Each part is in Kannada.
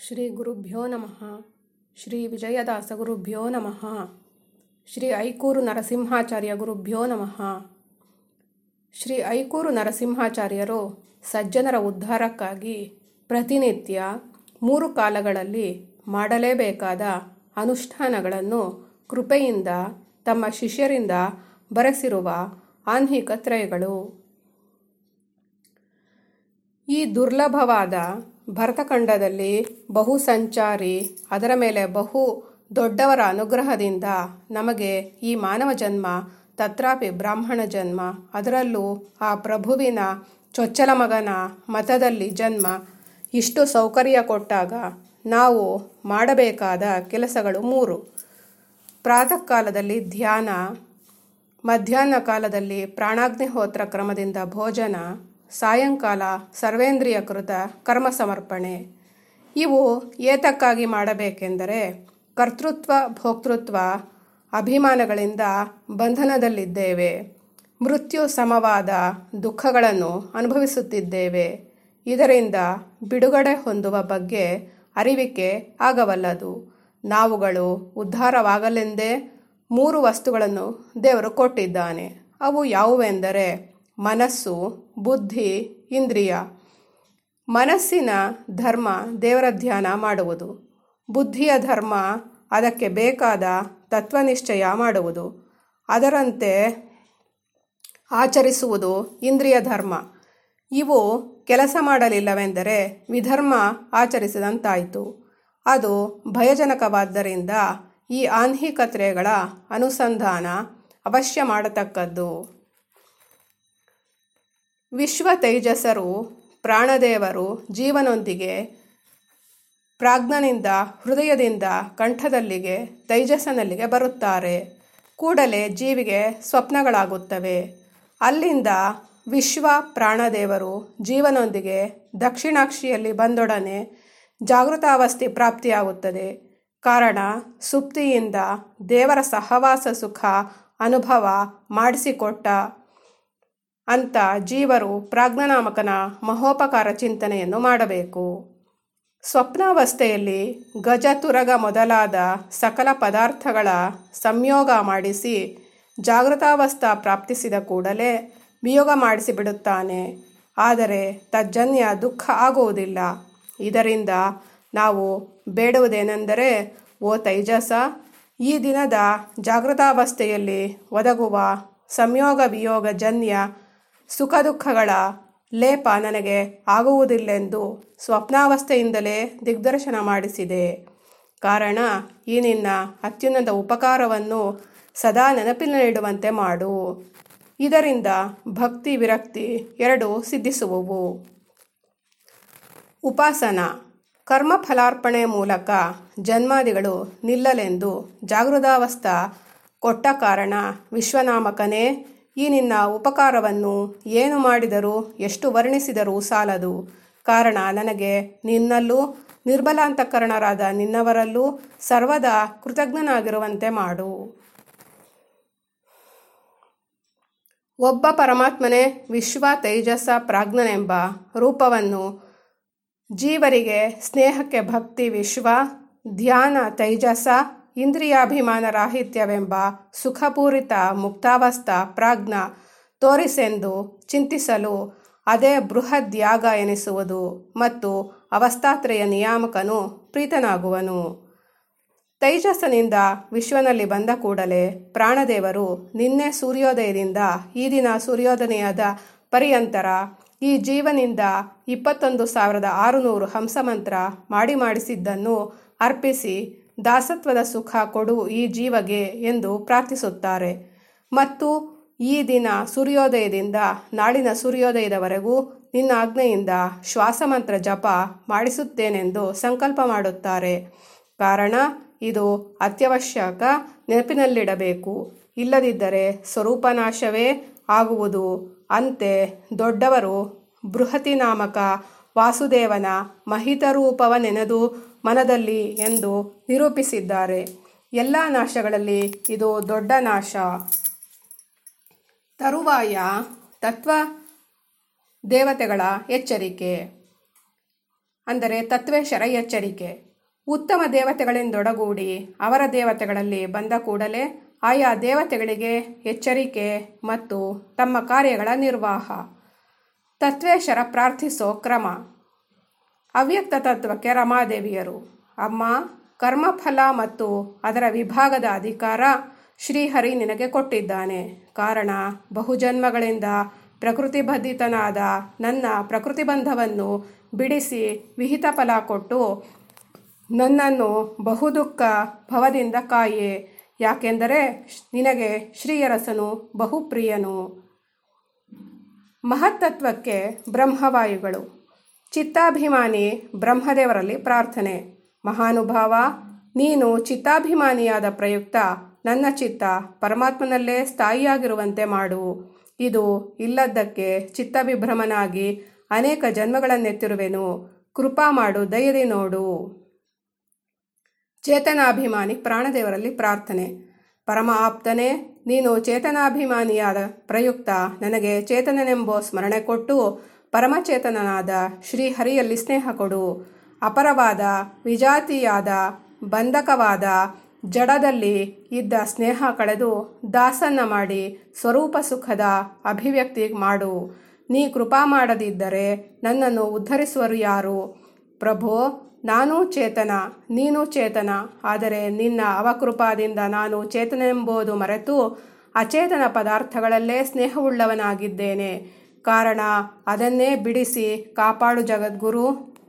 ಶ್ರೀ ಗುರುಭ್ಯೋ ನಮಃ ಶ್ರೀ ವಿಜಯದಾಸ ಗುರುಭ್ಯೋ ನಮಃ ಶ್ರೀ ಐಕೂರು ನರಸಿಂಹಾಚಾರ್ಯ ಗುರುಭ್ಯೋ ನಮಃ ಶ್ರೀ ಐಕೂರು ನರಸಿಂಹಾಚಾರ್ಯರು ಸಜ್ಜನರ ಉದ್ಧಾರಕ್ಕಾಗಿ ಪ್ರತಿನಿತ್ಯ ಮೂರು ಕಾಲಗಳಲ್ಲಿ ಮಾಡಲೇಬೇಕಾದ ಅನುಷ್ಠಾನಗಳನ್ನು ಕೃಪೆಯಿಂದ ತಮ್ಮ ಶಿಷ್ಯರಿಂದ ಬರೆಸಿರುವ ಆನ್ಹಿಕ ತ್ರಯಗಳು ಈ ದುರ್ಲಭವಾದ ಭರತಖಂಡದಲ್ಲಿ ಬಹು ಸಂಚಾರಿ ಅದರ ಮೇಲೆ ಬಹು ದೊಡ್ಡವರ ಅನುಗ್ರಹದಿಂದ ನಮಗೆ ಈ ಮಾನವ ಜನ್ಮ ತತ್ರಾಪಿ ಬ್ರಾಹ್ಮಣ ಜನ್ಮ ಅದರಲ್ಲೂ ಆ ಪ್ರಭುವಿನ ಚೊಚ್ಚಲ ಮಗನ ಮತದಲ್ಲಿ ಜನ್ಮ ಇಷ್ಟು ಸೌಕರ್ಯ ಕೊಟ್ಟಾಗ ನಾವು ಮಾಡಬೇಕಾದ ಕೆಲಸಗಳು ಮೂರು ಪ್ರಾತಃ ಕಾಲದಲ್ಲಿ ಧ್ಯಾನ ಮಧ್ಯಾಹ್ನ ಕಾಲದಲ್ಲಿ ಪ್ರಾಣಾಗ್ನಿಹೋತ್ರ ಕ್ರಮದಿಂದ ಭೋಜನ ಸಾಯಂಕಾಲ ಸರ್ವೇಂದ್ರಿಯ ಕೃತ ಕರ್ಮ ಸಮರ್ಪಣೆ ಇವು ಏತಕ್ಕಾಗಿ ಮಾಡಬೇಕೆಂದರೆ ಕರ್ತೃತ್ವ ಭೋಕ್ತೃತ್ವ ಅಭಿಮಾನಗಳಿಂದ ಬಂಧನದಲ್ಲಿದ್ದೇವೆ ಮೃತ್ಯು ಸಮವಾದ ದುಃಖಗಳನ್ನು ಅನುಭವಿಸುತ್ತಿದ್ದೇವೆ ಇದರಿಂದ ಬಿಡುಗಡೆ ಹೊಂದುವ ಬಗ್ಗೆ ಅರಿವಿಕೆ ಆಗವಲ್ಲದು ನಾವುಗಳು ಉದ್ಧಾರವಾಗಲೆಂದೇ ಮೂರು ವಸ್ತುಗಳನ್ನು ದೇವರು ಕೊಟ್ಟಿದ್ದಾನೆ ಅವು ಯಾವುವೆಂದರೆ ಮನಸ್ಸು ಬುದ್ಧಿ ಇಂದ್ರಿಯ ಮನಸ್ಸಿನ ಧರ್ಮ ದೇವರ ಧ್ಯಾನ ಮಾಡುವುದು ಬುದ್ಧಿಯ ಧರ್ಮ ಅದಕ್ಕೆ ಬೇಕಾದ ತತ್ವನಿಶ್ಚಯ ಮಾಡುವುದು ಅದರಂತೆ ಆಚರಿಸುವುದು ಇಂದ್ರಿಯ ಧರ್ಮ ಇವು ಕೆಲಸ ಮಾಡಲಿಲ್ಲವೆಂದರೆ ವಿಧರ್ಮ ಆಚರಿಸಿದಂತಾಯಿತು ಅದು ಭಯಜನಕವಾದ್ದರಿಂದ ಈ ಆನ್ಹಿಕತ್ರೆಗಳ ಅನುಸಂಧಾನ ಅವಶ್ಯ ಮಾಡತಕ್ಕದ್ದು ವಿಶ್ವ ತೈಜಸರು ಪ್ರಾಣದೇವರು ಜೀವನೊಂದಿಗೆ ಪ್ರಾಜ್ಞನಿಂದ ಹೃದಯದಿಂದ ಕಂಠದಲ್ಲಿಗೆ ತೈಜಸ್ಸನಲ್ಲಿಗೆ ಬರುತ್ತಾರೆ ಕೂಡಲೇ ಜೀವಿಗೆ ಸ್ವಪ್ನಗಳಾಗುತ್ತವೆ ಅಲ್ಲಿಂದ ವಿಶ್ವ ಪ್ರಾಣದೇವರು ಜೀವನೊಂದಿಗೆ ದಕ್ಷಿಣಾಕ್ಷಿಯಲ್ಲಿ ಬಂದೊಡನೆ ಜಾಗೃತಾವಸ್ಥೆ ಪ್ರಾಪ್ತಿಯಾಗುತ್ತದೆ ಕಾರಣ ಸುಪ್ತಿಯಿಂದ ದೇವರ ಸಹವಾಸ ಸುಖ ಅನುಭವ ಮಾಡಿಸಿಕೊಟ್ಟ ಅಂತ ಜೀವರು ಪ್ರಾಜ್ಞನಾಮಕನ ಮಹೋಪಕಾರ ಚಿಂತನೆಯನ್ನು ಮಾಡಬೇಕು ಸ್ವಪ್ನಾವಸ್ಥೆಯಲ್ಲಿ ಗಜ ತುರಗ ಮೊದಲಾದ ಸಕಲ ಪದಾರ್ಥಗಳ ಸಂಯೋಗ ಮಾಡಿಸಿ ಜಾಗೃತಾವಸ್ಥಾ ಪ್ರಾಪ್ತಿಸಿದ ಕೂಡಲೇ ವಿಯೋಗ ಮಾಡಿಸಿಬಿಡುತ್ತಾನೆ ಆದರೆ ತಜ್ಜನ್ಯ ದುಃಖ ಆಗುವುದಿಲ್ಲ ಇದರಿಂದ ನಾವು ಬೇಡುವುದೇನೆಂದರೆ ಓ ತೈಜಸ ಈ ದಿನದ ಜಾಗೃತಾವಸ್ಥೆಯಲ್ಲಿ ಒದಗುವ ಸಂಯೋಗ ವಿಯೋಗ ಜನ್ಯ ಸುಖ ದುಃಖಗಳ ಲೇಪ ನನಗೆ ಆಗುವುದಿಲ್ಲೆಂದು ಸ್ವಪ್ನಾವಸ್ಥೆಯಿಂದಲೇ ದಿಗ್ದರ್ಶನ ಮಾಡಿಸಿದೆ ಕಾರಣ ಈ ನಿನ್ನ ಅತ್ಯುನ್ನತ ಉಪಕಾರವನ್ನು ಸದಾ ನೆನಪಿನಲ್ಲಿಡುವಂತೆ ಮಾಡು ಇದರಿಂದ ಭಕ್ತಿ ವಿರಕ್ತಿ ಎರಡೂ ಸಿದ್ಧಿಸುವುವು ಉಪಾಸನ ಕರ್ಮ ಫಲಾರ್ಪಣೆ ಮೂಲಕ ಜನ್ಮಾದಿಗಳು ನಿಲ್ಲಲೆಂದು ಜಾಗೃತಾವಸ್ಥಾ ಕೊಟ್ಟ ಕಾರಣ ವಿಶ್ವನಾಮಕನೇ ಈ ನಿನ್ನ ಉಪಕಾರವನ್ನು ಏನು ಮಾಡಿದರೂ ಎಷ್ಟು ವರ್ಣಿಸಿದರೂ ಸಾಲದು ಕಾರಣ ನನಗೆ ನಿನ್ನಲ್ಲೂ ನಿರ್ಮಲಾಂತಕರಣರಾದ ನಿನ್ನವರಲ್ಲೂ ಸರ್ವದಾ ಕೃತಜ್ಞನಾಗಿರುವಂತೆ ಮಾಡು ಒಬ್ಬ ಪರಮಾತ್ಮನೇ ವಿಶ್ವ ತೈಜಸ ಪ್ರಾಜ್ಞನೆಂಬ ರೂಪವನ್ನು ಜೀವರಿಗೆ ಸ್ನೇಹಕ್ಕೆ ಭಕ್ತಿ ವಿಶ್ವ ಧ್ಯಾನ ತೈಜಸ ಇಂದ್ರಿಯಾಭಿಮಾನ ರಾಹಿತ್ಯವೆಂಬ ಸುಖಪೂರಿತ ಮುಕ್ತಾವಸ್ಥಾ ಪ್ರಾಜ್ಞ ತೋರಿಸೆಂದು ಚಿಂತಿಸಲು ಅದೇ ಬೃಹದ್ಯಾಗ ಎನಿಸುವುದು ಮತ್ತು ಅವಸ್ಥಾತ್ರಯ ನಿಯಾಮಕನು ಪ್ರೀತನಾಗುವನು ತೈಜಸ್ಸನಿಂದ ವಿಶ್ವನಲ್ಲಿ ಬಂದ ಕೂಡಲೇ ಪ್ರಾಣದೇವರು ನಿನ್ನೆ ಸೂರ್ಯೋದಯದಿಂದ ಈ ದಿನ ಸೂರ್ಯೋದಯದ ಪರ್ಯಂತರ ಈ ಜೀವನಿಂದ ಇಪ್ಪತ್ತೊಂದು ಸಾವಿರದ ಆರುನೂರು ಹಂಸಮಂತ್ರ ಮಾಡಿ ಮಾಡಿಸಿದ್ದನ್ನು ಅರ್ಪಿಸಿ ದಾಸತ್ವದ ಸುಖ ಕೊಡು ಈ ಜೀವಗೆ ಎಂದು ಪ್ರಾರ್ಥಿಸುತ್ತಾರೆ ಮತ್ತು ಈ ದಿನ ಸೂರ್ಯೋದಯದಿಂದ ನಾಳಿನ ಸೂರ್ಯೋದಯದವರೆಗೂ ನಿನ್ನ ಆಜ್ಞೆಯಿಂದ ಶ್ವಾಸಮಂತ್ರ ಜಪ ಮಾಡಿಸುತ್ತೇನೆಂದು ಸಂಕಲ್ಪ ಮಾಡುತ್ತಾರೆ ಕಾರಣ ಇದು ಅತ್ಯವಶ್ಯಕ ನೆನಪಿನಲ್ಲಿಡಬೇಕು ಇಲ್ಲದಿದ್ದರೆ ಸ್ವರೂಪನಾಶವೇ ಆಗುವುದು ಅಂತೆ ದೊಡ್ಡವರು ಬೃಹತಿ ನಾಮಕ ವಾಸುದೇವನ ಮಹಿತರೂಪವ ನೆನೆದು ಮನದಲ್ಲಿ ಎಂದು ನಿರೂಪಿಸಿದ್ದಾರೆ ಎಲ್ಲ ನಾಶಗಳಲ್ಲಿ ಇದು ದೊಡ್ಡ ನಾಶ ತರುವಾಯ ತತ್ವ ದೇವತೆಗಳ ಎಚ್ಚರಿಕೆ ಅಂದರೆ ತತ್ವೇಶರ ಎಚ್ಚರಿಕೆ ಉತ್ತಮ ದೇವತೆಗಳಿಂದೊಡಗೂಡಿ ಅವರ ದೇವತೆಗಳಲ್ಲಿ ಬಂದ ಕೂಡಲೇ ಆಯಾ ದೇವತೆಗಳಿಗೆ ಎಚ್ಚರಿಕೆ ಮತ್ತು ತಮ್ಮ ಕಾರ್ಯಗಳ ನಿರ್ವಾಹ ತತ್ವೇಶರ ಪ್ರಾರ್ಥಿಸೋ ಕ್ರಮ ಅವ್ಯಕ್ತ ತತ್ವಕ್ಕೆ ರಮಾದೇವಿಯರು ಅಮ್ಮ ಕರ್ಮಫಲ ಮತ್ತು ಅದರ ವಿಭಾಗದ ಅಧಿಕಾರ ಶ್ರೀಹರಿ ನಿನಗೆ ಕೊಟ್ಟಿದ್ದಾನೆ ಕಾರಣ ಬಹುಜನ್ಮಗಳಿಂದ ಪ್ರಕೃತಿಬದ್ಧಿತನಾದ ನನ್ನ ಪ್ರಕೃತಿಬಂಧವನ್ನು ಬಿಡಿಸಿ ವಿಹಿತ ಫಲ ಕೊಟ್ಟು ನನ್ನನ್ನು ಬಹುದುಃಖ ಭವದಿಂದ ಕಾಯೆ ಯಾಕೆಂದರೆ ನಿನಗೆ ಶ್ರೀಯರಸನು ಬಹುಪ್ರಿಯನು ಮಹತ್ತತ್ವಕ್ಕೆ ಬ್ರಹ್ಮವಾಯುಗಳು ಚಿತ್ತಾಭಿಮಾನಿ ಬ್ರಹ್ಮದೇವರಲ್ಲಿ ಪ್ರಾರ್ಥನೆ ಮಹಾನುಭಾವ ನೀನು ಚಿತ್ತಾಭಿಮಾನಿಯಾದ ಪ್ರಯುಕ್ತ ನನ್ನ ಚಿತ್ತ ಪರಮಾತ್ಮನಲ್ಲೇ ಸ್ಥಾಯಿಯಾಗಿರುವಂತೆ ಮಾಡು ಇದು ಇಲ್ಲದ್ದಕ್ಕೆ ಚಿತ್ತವಿಭ್ರಮನಾಗಿ ಅನೇಕ ಜನ್ಮಗಳನ್ನೆತ್ತಿರುವೆನು ಕೃಪಾ ಮಾಡು ದಯದಿ ನೋಡು ಚೇತನಾಭಿಮಾನಿ ಪ್ರಾಣದೇವರಲ್ಲಿ ಪ್ರಾರ್ಥನೆ ಪರಮ ಆಪ್ತನೇ ನೀನು ಚೇತನಾಭಿಮಾನಿಯಾದ ಪ್ರಯುಕ್ತ ನನಗೆ ಚೇತನನೆಂಬೋ ಸ್ಮರಣೆ ಕೊಟ್ಟು ಪರಮಚೇತನನಾದ ಶ್ರೀಹರಿಯಲ್ಲಿ ಸ್ನೇಹ ಕೊಡು ಅಪರವಾದ ವಿಜಾತಿಯಾದ ಬಂಧಕವಾದ ಜಡದಲ್ಲಿ ಇದ್ದ ಸ್ನೇಹ ಕಳೆದು ದಾಸನ್ನ ಮಾಡಿ ಸ್ವರೂಪ ಸುಖದ ಅಭಿವ್ಯಕ್ತಿ ಮಾಡು ನೀ ಕೃಪಾ ಮಾಡದಿದ್ದರೆ ನನ್ನನ್ನು ಉದ್ಧರಿಸುವರು ಯಾರು ಪ್ರಭೋ ನಾನೂ ಚೇತನ ನೀನು ಚೇತನ ಆದರೆ ನಿನ್ನ ಅವಕೃಪಾದಿಂದ ನಾನು ಚೇತನೆಂಬುದು ಮರೆತು ಅಚೇತನ ಪದಾರ್ಥಗಳಲ್ಲೇ ಸ್ನೇಹವುಳ್ಳವನಾಗಿದ್ದೇನೆ ಕಾರಣ ಅದನ್ನೇ ಬಿಡಿಸಿ ಕಾಪಾಡು ಜಗದ್ಗುರು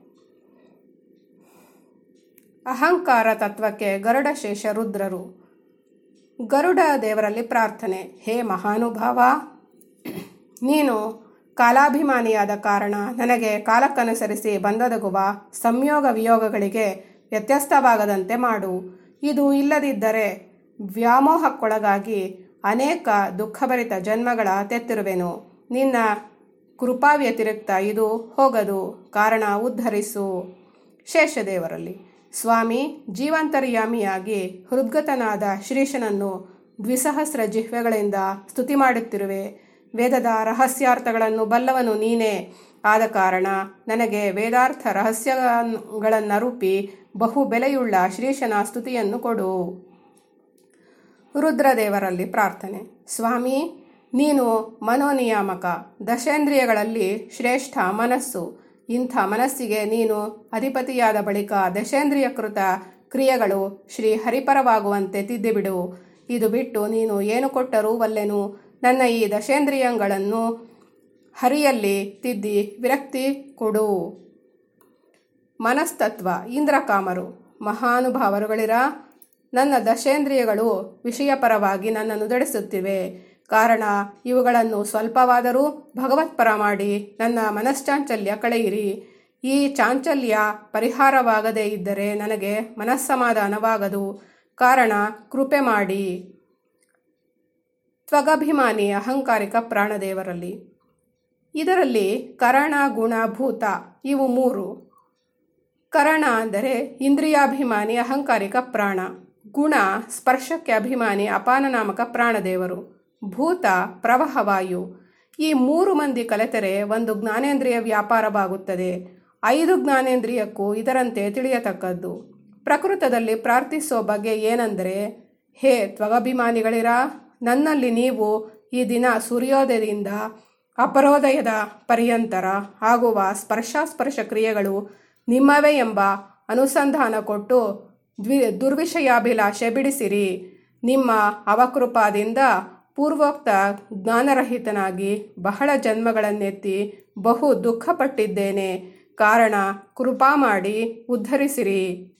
ಅಹಂಕಾರ ತತ್ವಕ್ಕೆ ಗರುಡಶೇಷ ರುದ್ರರು ಗರುಡ ದೇವರಲ್ಲಿ ಪ್ರಾರ್ಥನೆ ಹೇ ಮಹಾನುಭಾವ ನೀನು ಕಾಲಾಭಿಮಾನಿಯಾದ ಕಾರಣ ನನಗೆ ಕಾಲಕ್ಕನುಸರಿಸಿ ಬಂದೊದಗುವ ಸಂಯೋಗ ವಿಯೋಗಗಳಿಗೆ ವ್ಯತ್ಯಸ್ತವಾಗದಂತೆ ಮಾಡು ಇದು ಇಲ್ಲದಿದ್ದರೆ ವ್ಯಾಮೋಹಕ್ಕೊಳಗಾಗಿ ಅನೇಕ ದುಃಖಭರಿತ ಜನ್ಮಗಳ ತೆತ್ತಿರುವೆನು ನಿನ್ನ ಕೃಪಾ ವ್ಯತಿರಿಕ್ತ ಇದು ಹೋಗದು ಕಾರಣ ಉದ್ಧರಿಸು ಶೇಷದೇವರಲ್ಲಿ ಸ್ವಾಮಿ ಜೀವಂತರ್ಯಾಮಿಯಾಗಿ ಹೃದ್ಗತನಾದ ಶ್ರೀಶನನ್ನು ದ್ವಿಸಹಸ್ರ ಜಿಹ್ವೆಗಳಿಂದ ಸ್ತುತಿ ಮಾಡುತ್ತಿರುವೆ ವೇದದ ರಹಸ್ಯಾರ್ಥಗಳನ್ನು ಬಲ್ಲವನು ನೀನೇ ಆದ ಕಾರಣ ನನಗೆ ವೇದಾರ್ಥ ರಹಸ್ಯಗಳನ್ನರೂಪಿ ಬಹು ಬೆಲೆಯುಳ್ಳ ಶ್ರೀಶನ ಸ್ತುತಿಯನ್ನು ಕೊಡು ರುದ್ರದೇವರಲ್ಲಿ ಪ್ರಾರ್ಥನೆ ಸ್ವಾಮಿ ನೀನು ಮನೋನಿಯಾಮಕ ದಶೇಂದ್ರಿಯಗಳಲ್ಲಿ ಶ್ರೇಷ್ಠ ಮನಸ್ಸು ಇಂಥ ಮನಸ್ಸಿಗೆ ನೀನು ಅಧಿಪತಿಯಾದ ಬಳಿಕ ದಶೇಂದ್ರಿಯಕೃತ ಕ್ರಿಯೆಗಳು ಶ್ರೀ ಹರಿಪರವಾಗುವಂತೆ ತಿದ್ದಿಬಿಡು ಇದು ಬಿಟ್ಟು ನೀನು ಏನು ಕೊಟ್ಟರೂ ವಲ್ಲೆನು ನನ್ನ ಈ ದಶೇಂದ್ರಿಯಗಳನ್ನು ಹರಿಯಲ್ಲಿ ತಿದ್ದಿ ವಿರಕ್ತಿ ಕೊಡು ಮನಸ್ತತ್ವ ಇಂದ್ರಕಾಮರು ಮಹಾನುಭಾವರುಗಳಿರ ನನ್ನ ದಶೇಂದ್ರಿಯಗಳು ವಿಷಯಪರವಾಗಿ ನನ್ನನ್ನು ದಡಿಸುತ್ತಿವೆ ಕಾರಣ ಇವುಗಳನ್ನು ಸ್ವಲ್ಪವಾದರೂ ಭಗವತ್ಪರ ಮಾಡಿ ನನ್ನ ಮನಶ್ಚಾಂಚಲ್ಯ ಕಳೆಯಿರಿ ಈ ಚಾಂಚಲ್ಯ ಪರಿಹಾರವಾಗದೇ ಇದ್ದರೆ ನನಗೆ ಮನಸ್ಸಮಾಧಾನವಾಗದು ಕಾರಣ ಕೃಪೆ ಮಾಡಿ ತ್ವಗಭಿಮಾನಿ ಅಹಂಕಾರಿಕ ಪ್ರಾಣದೇವರಲ್ಲಿ ಇದರಲ್ಲಿ ಕರಣ ಗುಣ ಭೂತ ಇವು ಮೂರು ಕರಣ ಅಂದರೆ ಇಂದ್ರಿಯಾಭಿಮಾನಿ ಅಹಂಕಾರಿಕ ಪ್ರಾಣ ಗುಣ ಸ್ಪರ್ಶಕ್ಕೆ ಅಭಿಮಾನಿ ಅಪಾನನಾಮಕ ಪ್ರಾಣದೇವರು ಭೂತ ಪ್ರವಾಹವಾಯು ಈ ಮೂರು ಮಂದಿ ಕಲೆತರೆ ಒಂದು ಜ್ಞಾನೇಂದ್ರಿಯ ವ್ಯಾಪಾರವಾಗುತ್ತದೆ ಐದು ಜ್ಞಾನೇಂದ್ರಿಯಕ್ಕೂ ಇದರಂತೆ ತಿಳಿಯತಕ್ಕದ್ದು ಪ್ರಕೃತದಲ್ಲಿ ಪ್ರಾರ್ಥಿಸೋ ಬಗ್ಗೆ ಏನೆಂದರೆ ಹೇ ತ್ವಗಭಿಮಾನಿಗಳಿರ ನನ್ನಲ್ಲಿ ನೀವು ಈ ದಿನ ಸೂರ್ಯೋದಯದಿಂದ ಅಪರೋದಯದ ಪರ್ಯಂತರ ಆಗುವ ಸ್ಪರ್ಶಾಸ್ಪರ್ಶ ಕ್ರಿಯೆಗಳು ನಿಮ್ಮವೇ ಎಂಬ ಅನುಸಂಧಾನ ಕೊಟ್ಟು ದ್ವಿ ದುರ್ವಿಷಯಾಭಿಲಾಷೆ ಬಿಡಿಸಿರಿ ನಿಮ್ಮ ಅವಕೃಪಾದಿಂದ ಪೂರ್ವೋಕ್ತ ಜ್ಞಾನರಹಿತನಾಗಿ ಬಹಳ ಜನ್ಮಗಳನ್ನೆತ್ತಿ ಬಹು ದುಃಖಪಟ್ಟಿದ್ದೇನೆ ಕಾರಣ ಕೃಪಾ ಮಾಡಿ ಉದ್ಧರಿಸಿರಿ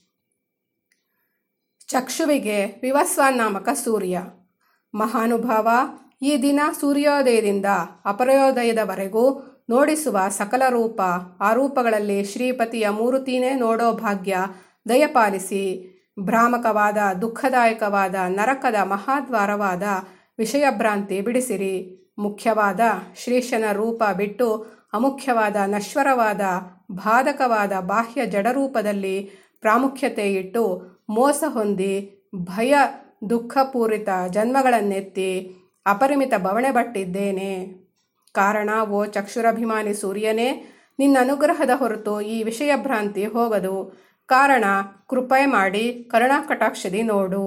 ಚಕ್ಷುವಿಗೆ ವಿವಸ್ವಾನ್ ನಾಮಕ ಸೂರ್ಯ ಮಹಾನುಭಾವ ಈ ದಿನ ಸೂರ್ಯೋದಯದಿಂದ ಅಪರೋದಯದವರೆಗೂ ನೋಡಿಸುವ ಸಕಲ ರೂಪ ಆ ರೂಪಗಳಲ್ಲಿ ಶ್ರೀಪತಿಯ ಮೂರುತಿನೇ ನೋಡೋ ಭಾಗ್ಯ ದಯಪಾಲಿಸಿ ಭ್ರಾಮಕವಾದ ದುಃಖದಾಯಕವಾದ ನರಕದ ಮಹಾದ್ವಾರವಾದ ವಿಷಯಭ್ರಾಂತಿ ಬಿಡಿಸಿರಿ ಮುಖ್ಯವಾದ ಶ್ರೀಶನ ರೂಪ ಬಿಟ್ಟು ಅಮುಖ್ಯವಾದ ನಶ್ವರವಾದ ಬಾಧಕವಾದ ಬಾಹ್ಯ ಜಡರೂಪದಲ್ಲಿ ಪ್ರಾಮುಖ್ಯತೆ ಇಟ್ಟು ಮೋಸ ಹೊಂದಿ ಭಯ ದುಃಖಪೂರಿತ ಜನ್ಮಗಳನ್ನೆತ್ತಿ ಅಪರಿಮಿತ ಬವಣೆ ಬಟ್ಟಿದ್ದೇನೆ ಕಾರಣ ಓ ಚಕ್ಷುರಭಿಮಾನಿ ಸೂರ್ಯನೇ ನಿನ್ನ ಅನುಗ್ರಹದ ಹೊರತು ಈ ವಿಷಯ ಭ್ರಾಂತಿ ಹೋಗದು ಕಾರಣ ಕೃಪೆ ಮಾಡಿ ಕರುಣಾ ಕಟಾಕ್ಷದಿ ನೋಡು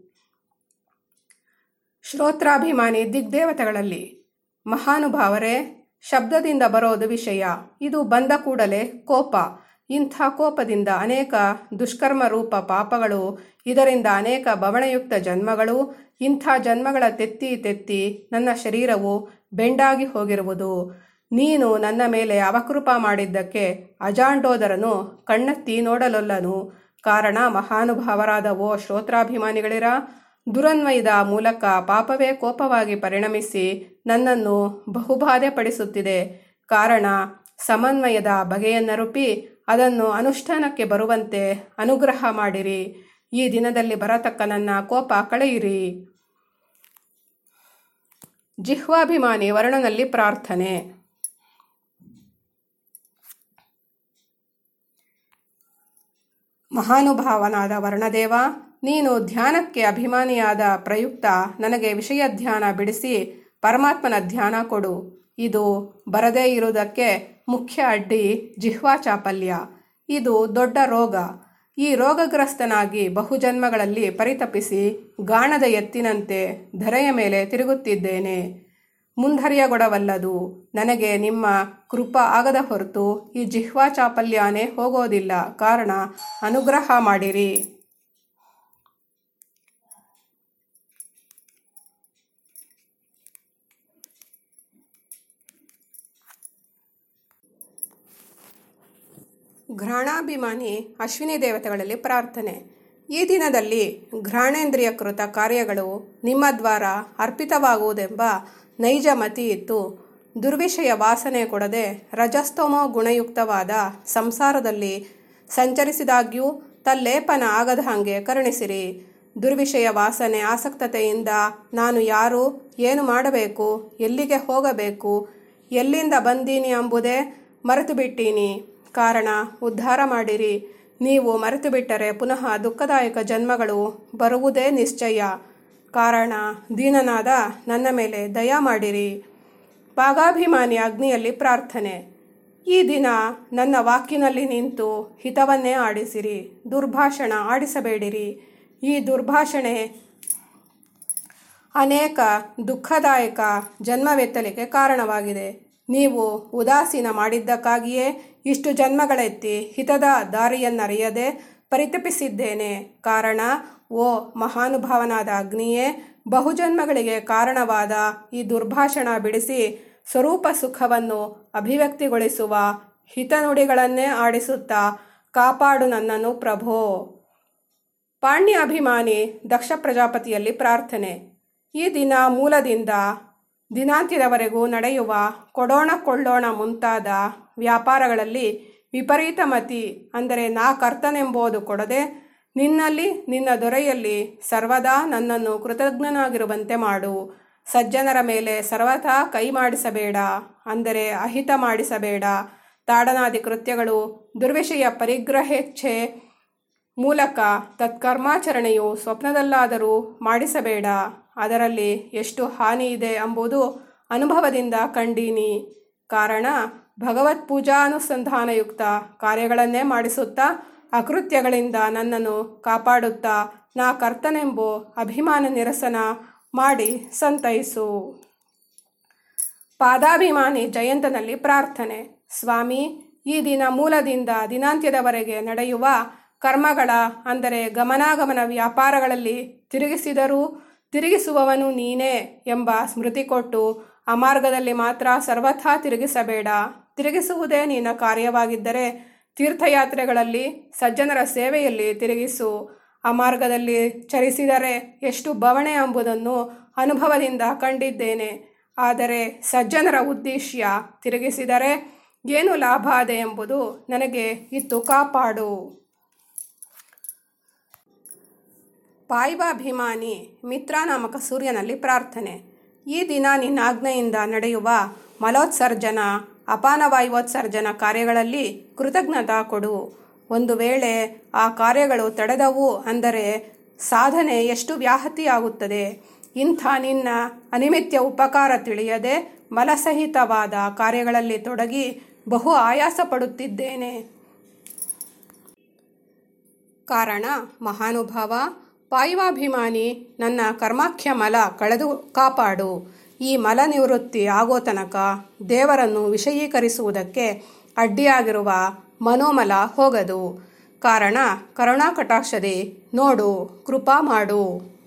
ಶ್ರೋತ್ರಾಭಿಮಾನಿ ದಿಗ್ದೇವತೆಗಳಲ್ಲಿ ಮಹಾನುಭಾವರೇ ಶಬ್ದದಿಂದ ಬರೋದು ವಿಷಯ ಇದು ಬಂದ ಕೂಡಲೇ ಕೋಪ ಇಂಥ ಕೋಪದಿಂದ ಅನೇಕ ದುಷ್ಕರ್ಮ ರೂಪ ಪಾಪಗಳು ಇದರಿಂದ ಅನೇಕ ಭವಣಯುಕ್ತ ಜನ್ಮಗಳು ಇಂಥ ಜನ್ಮಗಳ ತೆತ್ತಿ ತೆತ್ತಿ ನನ್ನ ಶರೀರವು ಬೆಂಡಾಗಿ ಹೋಗಿರುವುದು ನೀನು ನನ್ನ ಮೇಲೆ ಅವಕೃಪ ಮಾಡಿದ್ದಕ್ಕೆ ಅಜಾಂಡೋದರನು ಕಣ್ಣೆತ್ತಿ ನೋಡಲೊಲ್ಲನು ಕಾರಣ ಮಹಾನುಭಾವರಾದ ಓ ಶ್ರೋತ್ರಾಭಿಮಾನಿಗಳಿರ ದುರನ್ವಯದ ಮೂಲಕ ಪಾಪವೇ ಕೋಪವಾಗಿ ಪರಿಣಮಿಸಿ ನನ್ನನ್ನು ಬಹುಬಾಧೆ ಪಡಿಸುತ್ತಿದೆ ಕಾರಣ ಸಮನ್ವಯದ ಬಗೆಯನ್ನರುಪಿ ಅದನ್ನು ಅನುಷ್ಠಾನಕ್ಕೆ ಬರುವಂತೆ ಅನುಗ್ರಹ ಮಾಡಿರಿ ಈ ದಿನದಲ್ಲಿ ಬರತಕ್ಕ ನನ್ನ ಕೋಪ ಕಳೆಯಿರಿ ಜಿಹ್ವಾಭಿಮಾನಿ ವರ್ಣನಲ್ಲಿ ಪ್ರಾರ್ಥನೆ ಮಹಾನುಭಾವನಾದ ವರ್ಣದೇವ ನೀನು ಧ್ಯಾನಕ್ಕೆ ಅಭಿಮಾನಿಯಾದ ಪ್ರಯುಕ್ತ ನನಗೆ ವಿಷಯ ಧ್ಯಾನ ಬಿಡಿಸಿ ಪರಮಾತ್ಮನ ಧ್ಯಾನ ಕೊಡು ಇದು ಬರದೇ ಇರುವುದಕ್ಕೆ ಮುಖ್ಯ ಅಡ್ಡಿ ಜಿಹ್ವಾ ಚಾಪಲ್ಯ ಇದು ದೊಡ್ಡ ರೋಗ ಈ ರೋಗಗ್ರಸ್ತನಾಗಿ ಬಹುಜನ್ಮಗಳಲ್ಲಿ ಪರಿತಪಿಸಿ ಗಾಣದ ಎತ್ತಿನಂತೆ ಧರೆಯ ಮೇಲೆ ತಿರುಗುತ್ತಿದ್ದೇನೆ ಮುಂದರಿಯಗೊಡವಲ್ಲದು ನನಗೆ ನಿಮ್ಮ ಕೃಪಾ ಆಗದ ಹೊರತು ಈ ಜಿಹ್ವಾ ಚಾಪಲ್ಯನೇ ಹೋಗೋದಿಲ್ಲ ಕಾರಣ ಅನುಗ್ರಹ ಮಾಡಿರಿ ಘ್ರಾಣಾಭಿಮಾನಿ ಅಶ್ವಿನಿ ದೇವತೆಗಳಲ್ಲಿ ಪ್ರಾರ್ಥನೆ ಈ ದಿನದಲ್ಲಿ ಘ್ರಾಣೇಂದ್ರಿಯಕೃತ ಕಾರ್ಯಗಳು ನಿಮ್ಮ ದ್ವಾರ ಅರ್ಪಿತವಾಗುವುದೆಂಬ ನೈಜ ಮತಿ ಇತ್ತು ದುರ್ವಿಷಯ ವಾಸನೆ ಕೊಡದೆ ರಜಸ್ತೋಮೋ ಗುಣಯುಕ್ತವಾದ ಸಂಸಾರದಲ್ಲಿ ಸಂಚರಿಸಿದಾಗ್ಯೂ ತಲ್ಲೇಪನ ಆಗದ ಹಾಗೆ ಕರುಣಿಸಿರಿ ದುರ್ವಿಷಯ ವಾಸನೆ ಆಸಕ್ತತೆಯಿಂದ ನಾನು ಯಾರು ಏನು ಮಾಡಬೇಕು ಎಲ್ಲಿಗೆ ಹೋಗಬೇಕು ಎಲ್ಲಿಂದ ಬಂದೀನಿ ಎಂಬುದೇ ಮರೆತು ಬಿಟ್ಟೀನಿ ಕಾರಣ ಉದ್ಧಾರ ಮಾಡಿರಿ ನೀವು ಮರೆತು ಬಿಟ್ಟರೆ ಪುನಃ ದುಃಖದಾಯಕ ಜನ್ಮಗಳು ಬರುವುದೇ ನಿಶ್ಚಯ ಕಾರಣ ದೀನನಾದ ನನ್ನ ಮೇಲೆ ದಯಾ ಮಾಡಿರಿ ಭಾಗಾಭಿಮಾನಿ ಅಗ್ನಿಯಲ್ಲಿ ಪ್ರಾರ್ಥನೆ ಈ ದಿನ ನನ್ನ ವಾಕಿನಲ್ಲಿ ನಿಂತು ಹಿತವನ್ನೇ ಆಡಿಸಿರಿ ದುರ್ಭಾಷಣ ಆಡಿಸಬೇಡಿರಿ ಈ ದುರ್ಭಾಷಣೆ ಅನೇಕ ದುಃಖದಾಯಕ ಜನ್ಮವೆತ್ತಲಿಕ್ಕೆ ಕಾರಣವಾಗಿದೆ ನೀವು ಉದಾಸೀನ ಮಾಡಿದ್ದಕ್ಕಾಗಿಯೇ ಇಷ್ಟು ಜನ್ಮಗಳೆತ್ತಿ ಹಿತದ ದಾರಿಯನ್ನರಿಯದೆ ಪರಿತಪಿಸಿದ್ದೇನೆ ಕಾರಣ ಓ ಮಹಾನುಭಾವನಾದ ಅಗ್ನಿಯೇ ಬಹುಜನ್ಮಗಳಿಗೆ ಕಾರಣವಾದ ಈ ದುರ್ಭಾಷಣ ಬಿಡಿಸಿ ಸ್ವರೂಪ ಸುಖವನ್ನು ಅಭಿವ್ಯಕ್ತಿಗೊಳಿಸುವ ಹಿತನುಡಿಗಳನ್ನೇ ಆಡಿಸುತ್ತಾ ಕಾಪಾಡು ನನ್ನನ್ನು ಪ್ರಭೋ ಪಾಣ್ಯ ಅಭಿಮಾನಿ ದಕ್ಷ ಪ್ರಜಾಪತಿಯಲ್ಲಿ ಪ್ರಾರ್ಥನೆ ಈ ದಿನ ಮೂಲದಿಂದ ದಿನಾಂತ್ಯದವರೆಗೂ ನಡೆಯುವ ಕೊಡೋಣ ಕೊಳ್ಳೋಣ ಮುಂತಾದ ವ್ಯಾಪಾರಗಳಲ್ಲಿ ವಿಪರೀತ ಮತಿ ಅಂದರೆ ನಾ ಕರ್ತನೆಂಬುದು ಕೊಡದೆ ನಿನ್ನಲ್ಲಿ ನಿನ್ನ ದೊರೆಯಲ್ಲಿ ಸರ್ವದಾ ನನ್ನನ್ನು ಕೃತಜ್ಞನಾಗಿರುವಂತೆ ಮಾಡು ಸಜ್ಜನರ ಮೇಲೆ ಸರ್ವಥಾ ಕೈ ಮಾಡಿಸಬೇಡ ಅಂದರೆ ಅಹಿತ ಮಾಡಿಸಬೇಡ ತಾಡನಾದಿ ಕೃತ್ಯಗಳು ದುರ್ವಿಷಯ ಪರಿಗ್ರಹೇಚ್ಛೆ ಮೂಲಕ ತತ್ಕರ್ಮಾಚರಣೆಯು ಸ್ವಪ್ನದಲ್ಲಾದರೂ ಮಾಡಿಸಬೇಡ ಅದರಲ್ಲಿ ಎಷ್ಟು ಹಾನಿ ಇದೆ ಎಂಬುದು ಅನುಭವದಿಂದ ಕಂಡೀನಿ ಕಾರಣ ಭಗವತ್ ಪೂಜಾನುಸಂಧಾನಯುಕ್ತ ಕಾರ್ಯಗಳನ್ನೇ ಮಾಡಿಸುತ್ತಾ ಅಕೃತ್ಯಗಳಿಂದ ನನ್ನನ್ನು ಕಾಪಾಡುತ್ತಾ ನಾ ಕರ್ತನೆಂಬು ಅಭಿಮಾನ ನಿರಸನ ಮಾಡಿ ಸಂತೈಸು ಪಾದಾಭಿಮಾನಿ ಜಯಂತನಲ್ಲಿ ಪ್ರಾರ್ಥನೆ ಸ್ವಾಮಿ ಈ ದಿನ ಮೂಲದಿಂದ ದಿನಾಂತ್ಯದವರೆಗೆ ನಡೆಯುವ ಕರ್ಮಗಳ ಅಂದರೆ ಗಮನಾಗಮನ ವ್ಯಾಪಾರಗಳಲ್ಲಿ ತಿರುಗಿಸಿದರೂ ತಿರುಗಿಸುವವನು ನೀನೇ ಎಂಬ ಸ್ಮೃತಿ ಕೊಟ್ಟು ಆ ಮಾರ್ಗದಲ್ಲಿ ಮಾತ್ರ ಸರ್ವಥಾ ತಿರುಗಿಸಬೇಡ ತಿರುಗಿಸುವುದೇ ನಿನ್ನ ಕಾರ್ಯವಾಗಿದ್ದರೆ ತೀರ್ಥಯಾತ್ರೆಗಳಲ್ಲಿ ಸಜ್ಜನರ ಸೇವೆಯಲ್ಲಿ ತಿರುಗಿಸು ಆ ಮಾರ್ಗದಲ್ಲಿ ಚರಿಸಿದರೆ ಎಷ್ಟು ಬವಣೆ ಎಂಬುದನ್ನು ಅನುಭವದಿಂದ ಕಂಡಿದ್ದೇನೆ ಆದರೆ ಸಜ್ಜನರ ಉದ್ದೇಶ್ಯ ತಿರುಗಿಸಿದರೆ ಏನು ಲಾಭ ಇದೆ ಎಂಬುದು ನನಗೆ ಇತ್ತು ಕಾಪಾಡು ಪಾಯ್ವಾಭಿಮಾನಿ ಮಿತ್ರ ನಾಮಕ ಸೂರ್ಯನಲ್ಲಿ ಪ್ರಾರ್ಥನೆ ಈ ದಿನ ನಿನ್ನ ಆಜ್ಞೆಯಿಂದ ನಡೆಯುವ ಮಲೋತ್ಸರ್ಜನ ಅಪಾನವಾಯುವೋತ್ಸರ್ಜನ ಕಾರ್ಯಗಳಲ್ಲಿ ಕೃತಜ್ಞತಾ ಕೊಡು ಒಂದು ವೇಳೆ ಆ ಕಾರ್ಯಗಳು ತಡೆದವು ಅಂದರೆ ಸಾಧನೆ ಎಷ್ಟು ವ್ಯಾಹತಿಯಾಗುತ್ತದೆ ಇಂಥ ನಿನ್ನ ಅನಿಮಿತ್ಯ ಉಪಕಾರ ತಿಳಿಯದೆ ಮಲಸಹಿತವಾದ ಕಾರ್ಯಗಳಲ್ಲಿ ತೊಡಗಿ ಬಹು ಆಯಾಸ ಪಡುತ್ತಿದ್ದೇನೆ ಕಾರಣ ಮಹಾನುಭಾವ ಪಾಯುವಾಭಿಮಾನಿ ನನ್ನ ಕರ್ಮಾಖ್ಯ ಮಲ ಕಳೆದು ಕಾಪಾಡು ಈ ಮಲ ನಿವೃತ್ತಿ ಆಗೋ ತನಕ ದೇವರನ್ನು ವಿಷಯೀಕರಿಸುವುದಕ್ಕೆ ಅಡ್ಡಿಯಾಗಿರುವ ಮನೋಮಲ ಹೋಗದು ಕಾರಣ ಕರುಣಾ ಕಟಾಕ್ಷದೆ ನೋಡು ಕೃಪಾ ಮಾಡು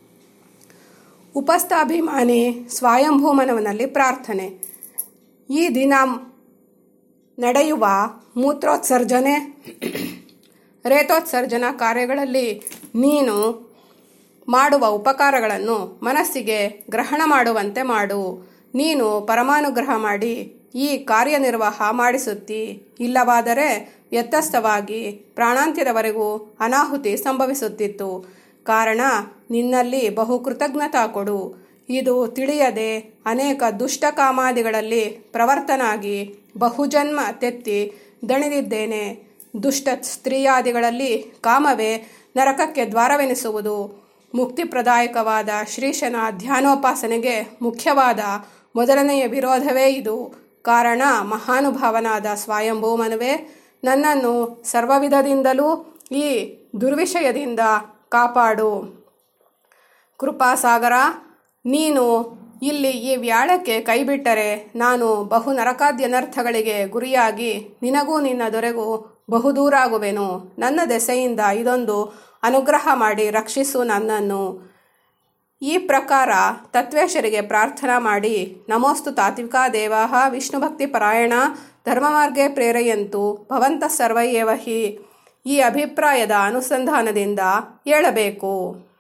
ಉಪಸ್ಥಾಭಿಮಾನಿ ಸ್ವಯಂಭೂಮನವನಲ್ಲಿ ಪ್ರಾರ್ಥನೆ ಈ ದಿನ ನಡೆಯುವ ಮೂತ್ರೋತ್ಸರ್ಜನೆ ರೇತೋತ್ಸರ್ಜನ ಕಾರ್ಯಗಳಲ್ಲಿ ನೀನು ಮಾಡುವ ಉಪಕಾರಗಳನ್ನು ಮನಸ್ಸಿಗೆ ಗ್ರಹಣ ಮಾಡುವಂತೆ ಮಾಡು ನೀನು ಪರಮಾನುಗ್ರಹ ಮಾಡಿ ಈ ಕಾರ್ಯನಿರ್ವಾಹ ಮಾಡಿಸುತ್ತಿ ಇಲ್ಲವಾದರೆ ವ್ಯತ್ಯಸ್ತವಾಗಿ ಪ್ರಾಣಾಂತ್ಯದವರೆಗೂ ಅನಾಹುತಿ ಸಂಭವಿಸುತ್ತಿತ್ತು ಕಾರಣ ನಿನ್ನಲ್ಲಿ ಬಹು ಕೃತಜ್ಞತಾ ಕೊಡು ಇದು ತಿಳಿಯದೆ ಅನೇಕ ದುಷ್ಟಕಾಮಾದಿಗಳಲ್ಲಿ ಪ್ರವರ್ತನಾಗಿ ಬಹುಜನ್ಮ ತೆತ್ತಿ ದಣಿದಿದ್ದೇನೆ ದುಷ್ಟ ಸ್ತ್ರೀಯಾದಿಗಳಲ್ಲಿ ಕಾಮವೇ ನರಕಕ್ಕೆ ದ್ವಾರವೆನಿಸುವುದು ಮುಕ್ತಿಪ್ರದಾಯಕವಾದ ಶ್ರೀಶನ ಧ್ಯಾನೋಪಾಸನೆಗೆ ಮುಖ್ಯವಾದ ಮೊದಲನೆಯ ವಿರೋಧವೇ ಇದು ಕಾರಣ ಮಹಾನುಭಾವನಾದ ಸ್ವಯಂಭೂಮನುವೆ ನನ್ನನ್ನು ಸರ್ವವಿಧದಿಂದಲೂ ಈ ದುರ್ವಿಷಯದಿಂದ ಕಾಪಾಡು ಕೃಪಾಸಾಗರ ನೀನು ಇಲ್ಲಿ ಈ ವ್ಯಾಳಕ್ಕೆ ಕೈಬಿಟ್ಟರೆ ನಾನು ಬಹು ನರಕಾದ್ಯನರ್ಥಗಳಿಗೆ ಗುರಿಯಾಗಿ ನಿನಗೂ ನಿನ್ನ ದೊರೆಗೂ ಬಹುದೂರಾಗುವೆನು ನನ್ನ ದೆಸೆಯಿಂದ ಇದೊಂದು ಅನುಗ್ರಹ ಮಾಡಿ ರಕ್ಷಿಸು ನನ್ನನ್ನು ಈ ಪ್ರಕಾರ ತತ್ವೇಶರಿಗೆ ಪ್ರಾರ್ಥನಾ ಮಾಡಿ ನಮೋಸ್ತು ತಾತ್ವಿಕಾ ದೇವಾಹ ವಿಷ್ಣುಭಕ್ತಿ ಪರಾಯಣ ಧರ್ಮಮಾರ್ಗೆ ಪ್ರೇರೆಯಂತು ಭವಂತ ಸರ್ವಯೇವ ಹಿ ಈ ಅಭಿಪ್ರಾಯದ ಅನುಸಂಧಾನದಿಂದ ಹೇಳಬೇಕು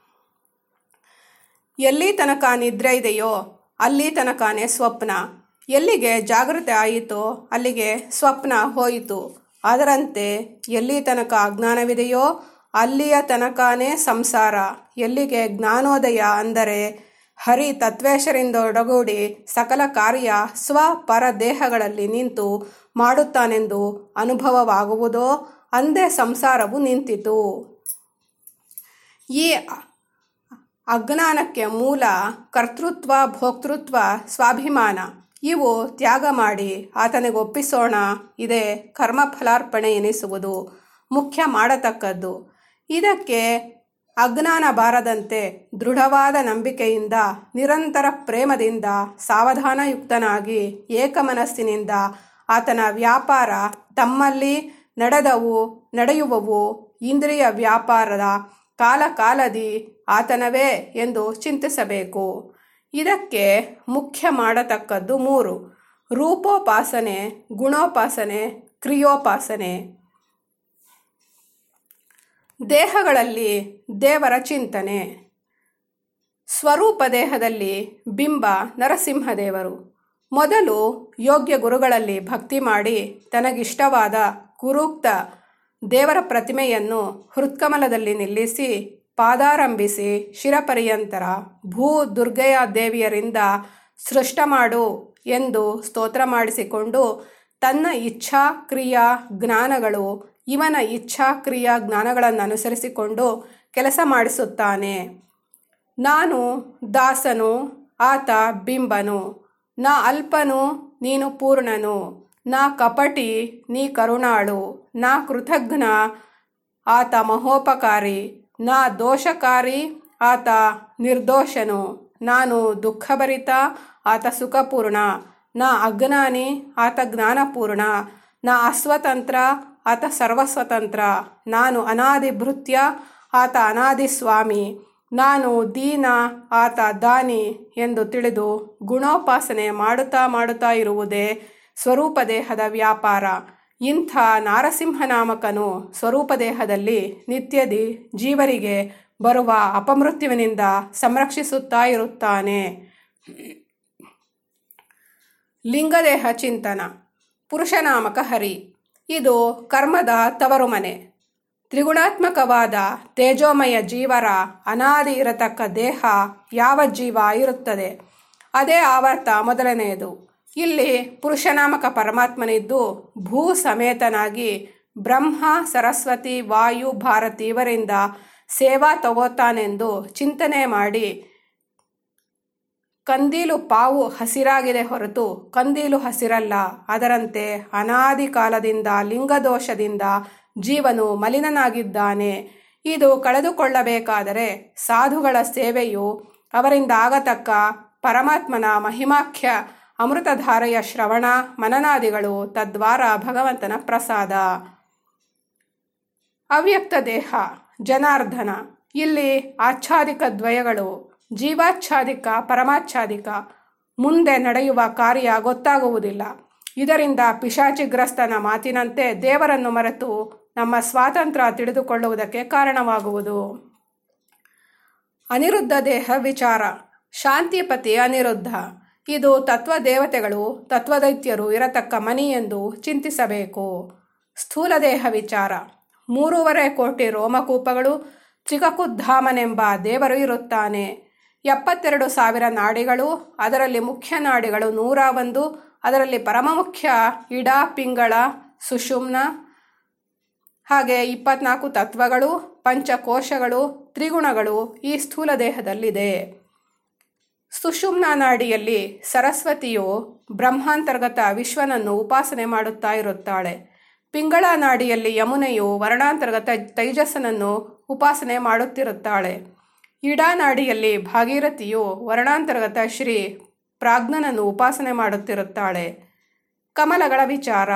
ಎಲ್ಲಿ ತನಕ ನಿದ್ರೆ ಇದೆಯೋ ಅಲ್ಲಿ ತನಕನೇ ಸ್ವಪ್ನ ಎಲ್ಲಿಗೆ ಜಾಗೃತಿ ಆಯಿತೋ ಅಲ್ಲಿಗೆ ಸ್ವಪ್ನ ಹೋಯಿತು ಅದರಂತೆ ಎಲ್ಲಿ ತನಕ ಅಜ್ಞಾನವಿದೆಯೋ ಅಲ್ಲಿಯ ತನಕನೇ ಸಂಸಾರ ಎಲ್ಲಿಗೆ ಜ್ಞಾನೋದಯ ಅಂದರೆ ಹರಿ ತತ್ವೇಶರಿಂದೊಡಗೂಡಿ ಸಕಲ ಕಾರ್ಯ ಸ್ವ ಪರ ದೇಹಗಳಲ್ಲಿ ನಿಂತು ಮಾಡುತ್ತಾನೆಂದು ಅನುಭವವಾಗುವುದೋ ಅಂದೇ ಸಂಸಾರವು ನಿಂತಿತು ಈ ಅಜ್ಞಾನಕ್ಕೆ ಮೂಲ ಕರ್ತೃತ್ವ ಭೋಕ್ತೃತ್ವ ಸ್ವಾಭಿಮಾನ ಇವು ತ್ಯಾಗ ಮಾಡಿ ಆತನಿಗೆ ಒಪ್ಪಿಸೋಣ ಇದೇ ಕರ್ಮಫಲಾರ್ಪಣೆ ಎನಿಸುವುದು ಮುಖ್ಯ ಮಾಡತಕ್ಕದ್ದು ಇದಕ್ಕೆ ಅಜ್ಞಾನ ಬಾರದಂತೆ ದೃಢವಾದ ನಂಬಿಕೆಯಿಂದ ನಿರಂತರ ಪ್ರೇಮದಿಂದ ಸಾವಧಾನಯುಕ್ತನಾಗಿ ಏಕಮನಸ್ಸಿನಿಂದ ಆತನ ವ್ಯಾಪಾರ ತಮ್ಮಲ್ಲಿ ನಡೆದವು ನಡೆಯುವವು ಇಂದ್ರಿಯ ವ್ಯಾಪಾರದ ಕಾಲ ಕಾಲದಿ ಆತನವೇ ಎಂದು ಚಿಂತಿಸಬೇಕು ಇದಕ್ಕೆ ಮುಖ್ಯ ಮಾಡತಕ್ಕದ್ದು ಮೂರು ರೂಪೋಪಾಸನೆ ಗುಣೋಪಾಸನೆ ಕ್ರಿಯೋಪಾಸನೆ ದೇಹಗಳಲ್ಲಿ ದೇವರ ಚಿಂತನೆ ಸ್ವರೂಪ ದೇಹದಲ್ಲಿ ಬಿಂಬ ನರಸಿಂಹದೇವರು ಮೊದಲು ಯೋಗ್ಯ ಗುರುಗಳಲ್ಲಿ ಭಕ್ತಿ ಮಾಡಿ ತನಗಿಷ್ಟವಾದ ಗುರುಕ್ತ ದೇವರ ಪ್ರತಿಮೆಯನ್ನು ಹೃತ್ಕಮಲದಲ್ಲಿ ನಿಲ್ಲಿಸಿ ಪಾದಾರಂಭಿಸಿ ಶಿರಪರ್ಯಂತರ ಭೂ ದುರ್ಗೆಯ ದೇವಿಯರಿಂದ ಸೃಷ್ಟ ಮಾಡು ಎಂದು ಸ್ತೋತ್ರ ಮಾಡಿಸಿಕೊಂಡು ತನ್ನ ಇಚ್ಛಾ ಕ್ರಿಯಾ ಜ್ಞಾನಗಳು ಇವನ ಇಚ್ಛಾ ಕ್ರಿಯಾ ಜ್ಞಾನಗಳನ್ನು ಅನುಸರಿಸಿಕೊಂಡು ಕೆಲಸ ಮಾಡಿಸುತ್ತಾನೆ ನಾನು ದಾಸನು ಆತ ಬಿಂಬನು ನಾ ಅಲ್ಪನು ನೀನು ಪೂರ್ಣನು ನಾ ಕಪಟಿ ನೀ ಕರುಣಾಳು ನಾ ಕೃತಜ್ಞ ಆತ ಮಹೋಪಕಾರಿ ನಾ ದೋಷಕಾರಿ ಆತ ನಿರ್ದೋಷನು ನಾನು ದುಃಖಭರಿತ ಆತ ಸುಖಪೂರ್ಣ ನಾ ಅಜ್ಞಾನಿ ಆತ ಜ್ಞಾನಪೂರ್ಣ ನಾ ಅಸ್ವತಂತ್ರ ಆತ ಸರ್ವಸ್ವತಂತ್ರ ನಾನು ಅನಾದಿಭೃತ್ಯ ಆತ ಅನಾದಿ ಸ್ವಾಮಿ ನಾನು ದೀನ ಆತ ದಾನಿ ಎಂದು ತಿಳಿದು ಗುಣೋಪಾಸನೆ ಮಾಡುತ್ತಾ ಮಾಡುತ್ತಾ ಇರುವುದೇ ಸ್ವರೂಪ ದೇಹದ ವ್ಯಾಪಾರ ಇಂಥ ನಾರಸಿಂಹನಾಮಕನು ಸ್ವರೂಪ ದೇಹದಲ್ಲಿ ನಿತ್ಯದಿ ಜೀವರಿಗೆ ಬರುವ ಅಪಮೃತ್ಯುವಿನಿಂದ ಸಂರಕ್ಷಿಸುತ್ತಾ ಇರುತ್ತಾನೆ ಲಿಂಗದೇಹ ಚಿಂತನ ಪುರುಷನಾಮಕ ಹರಿ ಇದು ಕರ್ಮದ ತವರು ಮನೆ ತ್ರಿಗುಣಾತ್ಮಕವಾದ ತೇಜೋಮಯ ಜೀವರ ಅನಾದಿ ಇರತಕ್ಕ ದೇಹ ಯಾವ ಜೀವ ಇರುತ್ತದೆ ಅದೇ ಆವರ್ತ ಮೊದಲನೆಯದು ಇಲ್ಲಿ ಪುರುಷನಾಮಕ ಪರಮಾತ್ಮನಿದ್ದು ಭೂ ಸಮೇತನಾಗಿ ಬ್ರಹ್ಮ ಸರಸ್ವತಿ ವಾಯು ಭಾರತಿ ಇವರಿಂದ ಸೇವಾ ತಗೋತಾನೆಂದು ಚಿಂತನೆ ಮಾಡಿ ಕಂದೀಲು ಪಾವು ಹಸಿರಾಗಿದೆ ಹೊರತು ಕಂದೀಲು ಹಸಿರಲ್ಲ ಅದರಂತೆ ಅನಾದಿ ಕಾಲದಿಂದ ಲಿಂಗದೋಷದಿಂದ ಜೀವನು ಮಲಿನನಾಗಿದ್ದಾನೆ ಇದು ಕಳೆದುಕೊಳ್ಳಬೇಕಾದರೆ ಸಾಧುಗಳ ಸೇವೆಯು ಅವರಿಂದ ಆಗತಕ್ಕ ಪರಮಾತ್ಮನ ಮಹಿಮಾಖ್ಯ ಅಮೃತಧಾರೆಯ ಶ್ರವಣ ಮನನಾದಿಗಳು ತದ್ವಾರ ಭಗವಂತನ ಪ್ರಸಾದ ಅವ್ಯಕ್ತ ದೇಹ ಜನಾರ್ದನ ಇಲ್ಲಿ ಆಚ್ಛಾದಿಕ ದ್ವಯಗಳು ಜೀವಾಚ್ಛಾದಿಕ ಪರಮಾಚ್ಛಾದಿಕ ಮುಂದೆ ನಡೆಯುವ ಕಾರ್ಯ ಗೊತ್ತಾಗುವುದಿಲ್ಲ ಇದರಿಂದ ಪಿಶಾಚಿಗ್ರಸ್ತನ ಮಾತಿನಂತೆ ದೇವರನ್ನು ಮರೆತು ನಮ್ಮ ಸ್ವಾತಂತ್ರ್ಯ ತಿಳಿದುಕೊಳ್ಳುವುದಕ್ಕೆ ಕಾರಣವಾಗುವುದು ಅನಿರುದ್ಧ ದೇಹ ವಿಚಾರ ಶಾಂತಿಪತಿ ಅನಿರುದ್ಧ ಇದು ತತ್ವ ದೇವತೆಗಳು ತತ್ವದೈತ್ಯರು ಇರತಕ್ಕ ಮನಿ ಎಂದು ಚಿಂತಿಸಬೇಕು ಸ್ಥೂಲ ದೇಹ ವಿಚಾರ ಮೂರುವರೆ ಕೋಟಿ ರೋಮಕೂಪಗಳು ತ್ರಿಕಕುದ್ಧಾಮನೆಂಬ ದೇವರು ಇರುತ್ತಾನೆ ಎಪ್ಪತ್ತೆರಡು ಸಾವಿರ ನಾಡಿಗಳು ಅದರಲ್ಲಿ ಮುಖ್ಯ ನಾಡಿಗಳು ನೂರ ಒಂದು ಅದರಲ್ಲಿ ಪರಮಮುಖ್ಯ ಇಡ ಪಿಂಗಳ ಸುಷುಮ್ನ ಹಾಗೆ ಇಪ್ಪತ್ನಾಲ್ಕು ತತ್ವಗಳು ಪಂಚಕೋಶಗಳು ತ್ರಿಗುಣಗಳು ಈ ಸ್ಥೂಲ ದೇಹದಲ್ಲಿದೆ ಸುಷುಮ್ನ ನಾಡಿಯಲ್ಲಿ ಸರಸ್ವತಿಯು ಬ್ರಹ್ಮಾಂತರ್ಗತ ವಿಶ್ವನನ್ನು ಉಪಾಸನೆ ಮಾಡುತ್ತಾ ಇರುತ್ತಾಳೆ ಪಿಂಗಳ ನಾಡಿಯಲ್ಲಿ ಯಮುನೆಯು ವರ್ಣಾಂತರ್ಗತ ತೈಜಸ್ಸನನ್ನು ಉಪಾಸನೆ ಮಾಡುತ್ತಿರುತ್ತಾಳೆ ಇಡಾ ನಾಡಿಯಲ್ಲಿ ಭಾಗೀರಥಿಯು ವರ್ಣಾಂತರ್ಗತ ಶ್ರೀ ಪ್ರಾಜ್ಞನನ್ನು ಉಪಾಸನೆ ಮಾಡುತ್ತಿರುತ್ತಾಳೆ ಕಮಲಗಳ ವಿಚಾರ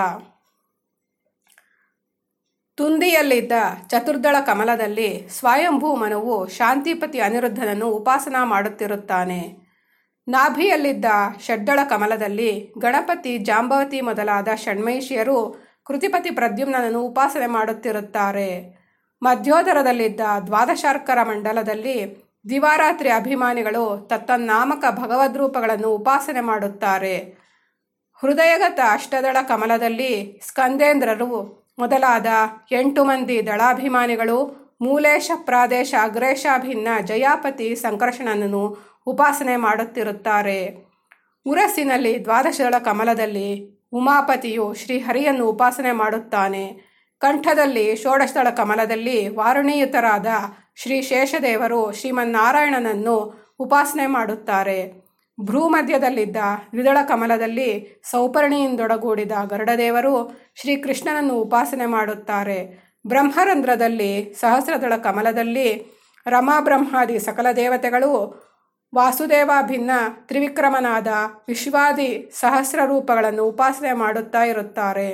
ತುಂದಿಯಲ್ಲಿದ್ದ ಚತುರ್ದಳ ಕಮಲದಲ್ಲಿ ಸ್ವಯಂಭೂ ಮನುವು ಶಾಂತಿಪತಿ ಅನಿರುದ್ಧನನ್ನು ಉಪಾಸನ ಮಾಡುತ್ತಿರುತ್ತಾನೆ ನಾಭಿಯಲ್ಲಿದ್ದ ಷಡ್ದಳ ಕಮಲದಲ್ಲಿ ಗಣಪತಿ ಜಾಂಬವತಿ ಮೊದಲಾದ ಷಣ್ಮೈಷಿಯರು ಕೃತಿಪತಿ ಪ್ರದ್ಯುಮ್ನನ್ನು ಉಪಾಸನೆ ಮಾಡುತ್ತಿರುತ್ತಾರೆ ಮಧ್ಯೋದರದಲ್ಲಿದ್ದ ದ್ವಾದಶಾರ್ಕರ ಮಂಡಲದಲ್ಲಿ ದಿವಾರಾತ್ರಿ ಅಭಿಮಾನಿಗಳು ತತ್ತನ್ನಾಮಕ ಭಗವದ್ರೂಪಗಳನ್ನು ಉಪಾಸನೆ ಮಾಡುತ್ತಾರೆ ಹೃದಯಗತ ಅಷ್ಟದಳ ಕಮಲದಲ್ಲಿ ಸ್ಕಂದೇಂದ್ರರು ಮೊದಲಾದ ಎಂಟು ಮಂದಿ ದಳಾಭಿಮಾನಿಗಳು ಮೂಲೇಶ ಪ್ರಾದೇಶ ಅಗ್ರೇಶಾಭಿನ್ನ ಜಯಾಪತಿ ಸಂಕರ್ಷಣನನ್ನು ಉಪಾಸನೆ ಮಾಡುತ್ತಿರುತ್ತಾರೆ ಉರಸ್ಸಿನಲ್ಲಿ ದ್ವಾದಶದಳ ಕಮಲದಲ್ಲಿ ಉಮಾಪತಿಯು ಶ್ರೀಹರಿಯನ್ನು ಉಪಾಸನೆ ಮಾಡುತ್ತಾನೆ ಕಂಠದಲ್ಲಿ ಷೋಡಶದಳ ಕಮಲದಲ್ಲಿ ವಾರುಣಿಯುತರಾದ ಶ್ರೀ ಶೇಷದೇವರು ಶ್ರೀಮನ್ನಾರಾಯಣನನ್ನು ಉಪಾಸನೆ ಮಾಡುತ್ತಾರೆ ಭ್ರೂಮಧ್ಯದಲ್ಲಿದ್ದ ದ್ವಿದಳ ಕಮಲದಲ್ಲಿ ಸೌಪರ್ಣಿಯಿಂದೊಡಗೂಡಿದ ಗರುಡದೇವರು ಶ್ರೀಕೃಷ್ಣನನ್ನು ಉಪಾಸನೆ ಮಾಡುತ್ತಾರೆ ಬ್ರಹ್ಮರಂಧ್ರದಲ್ಲಿ ಸಹಸ್ರದಳ ಕಮಲದಲ್ಲಿ ರಮಾಬ್ರಹ್ಮಾದಿ ಸಕಲ ದೇವತೆಗಳು ವಾಸುದೇವಾಭಿನ್ನ ತ್ರಿವಿಕ್ರಮನಾದ ವಿಶ್ವಾದಿ ಸಹಸ್ರ ರೂಪಗಳನ್ನು ಉಪಾಸನೆ ಮಾಡುತ್ತಾ ಇರುತ್ತಾರೆ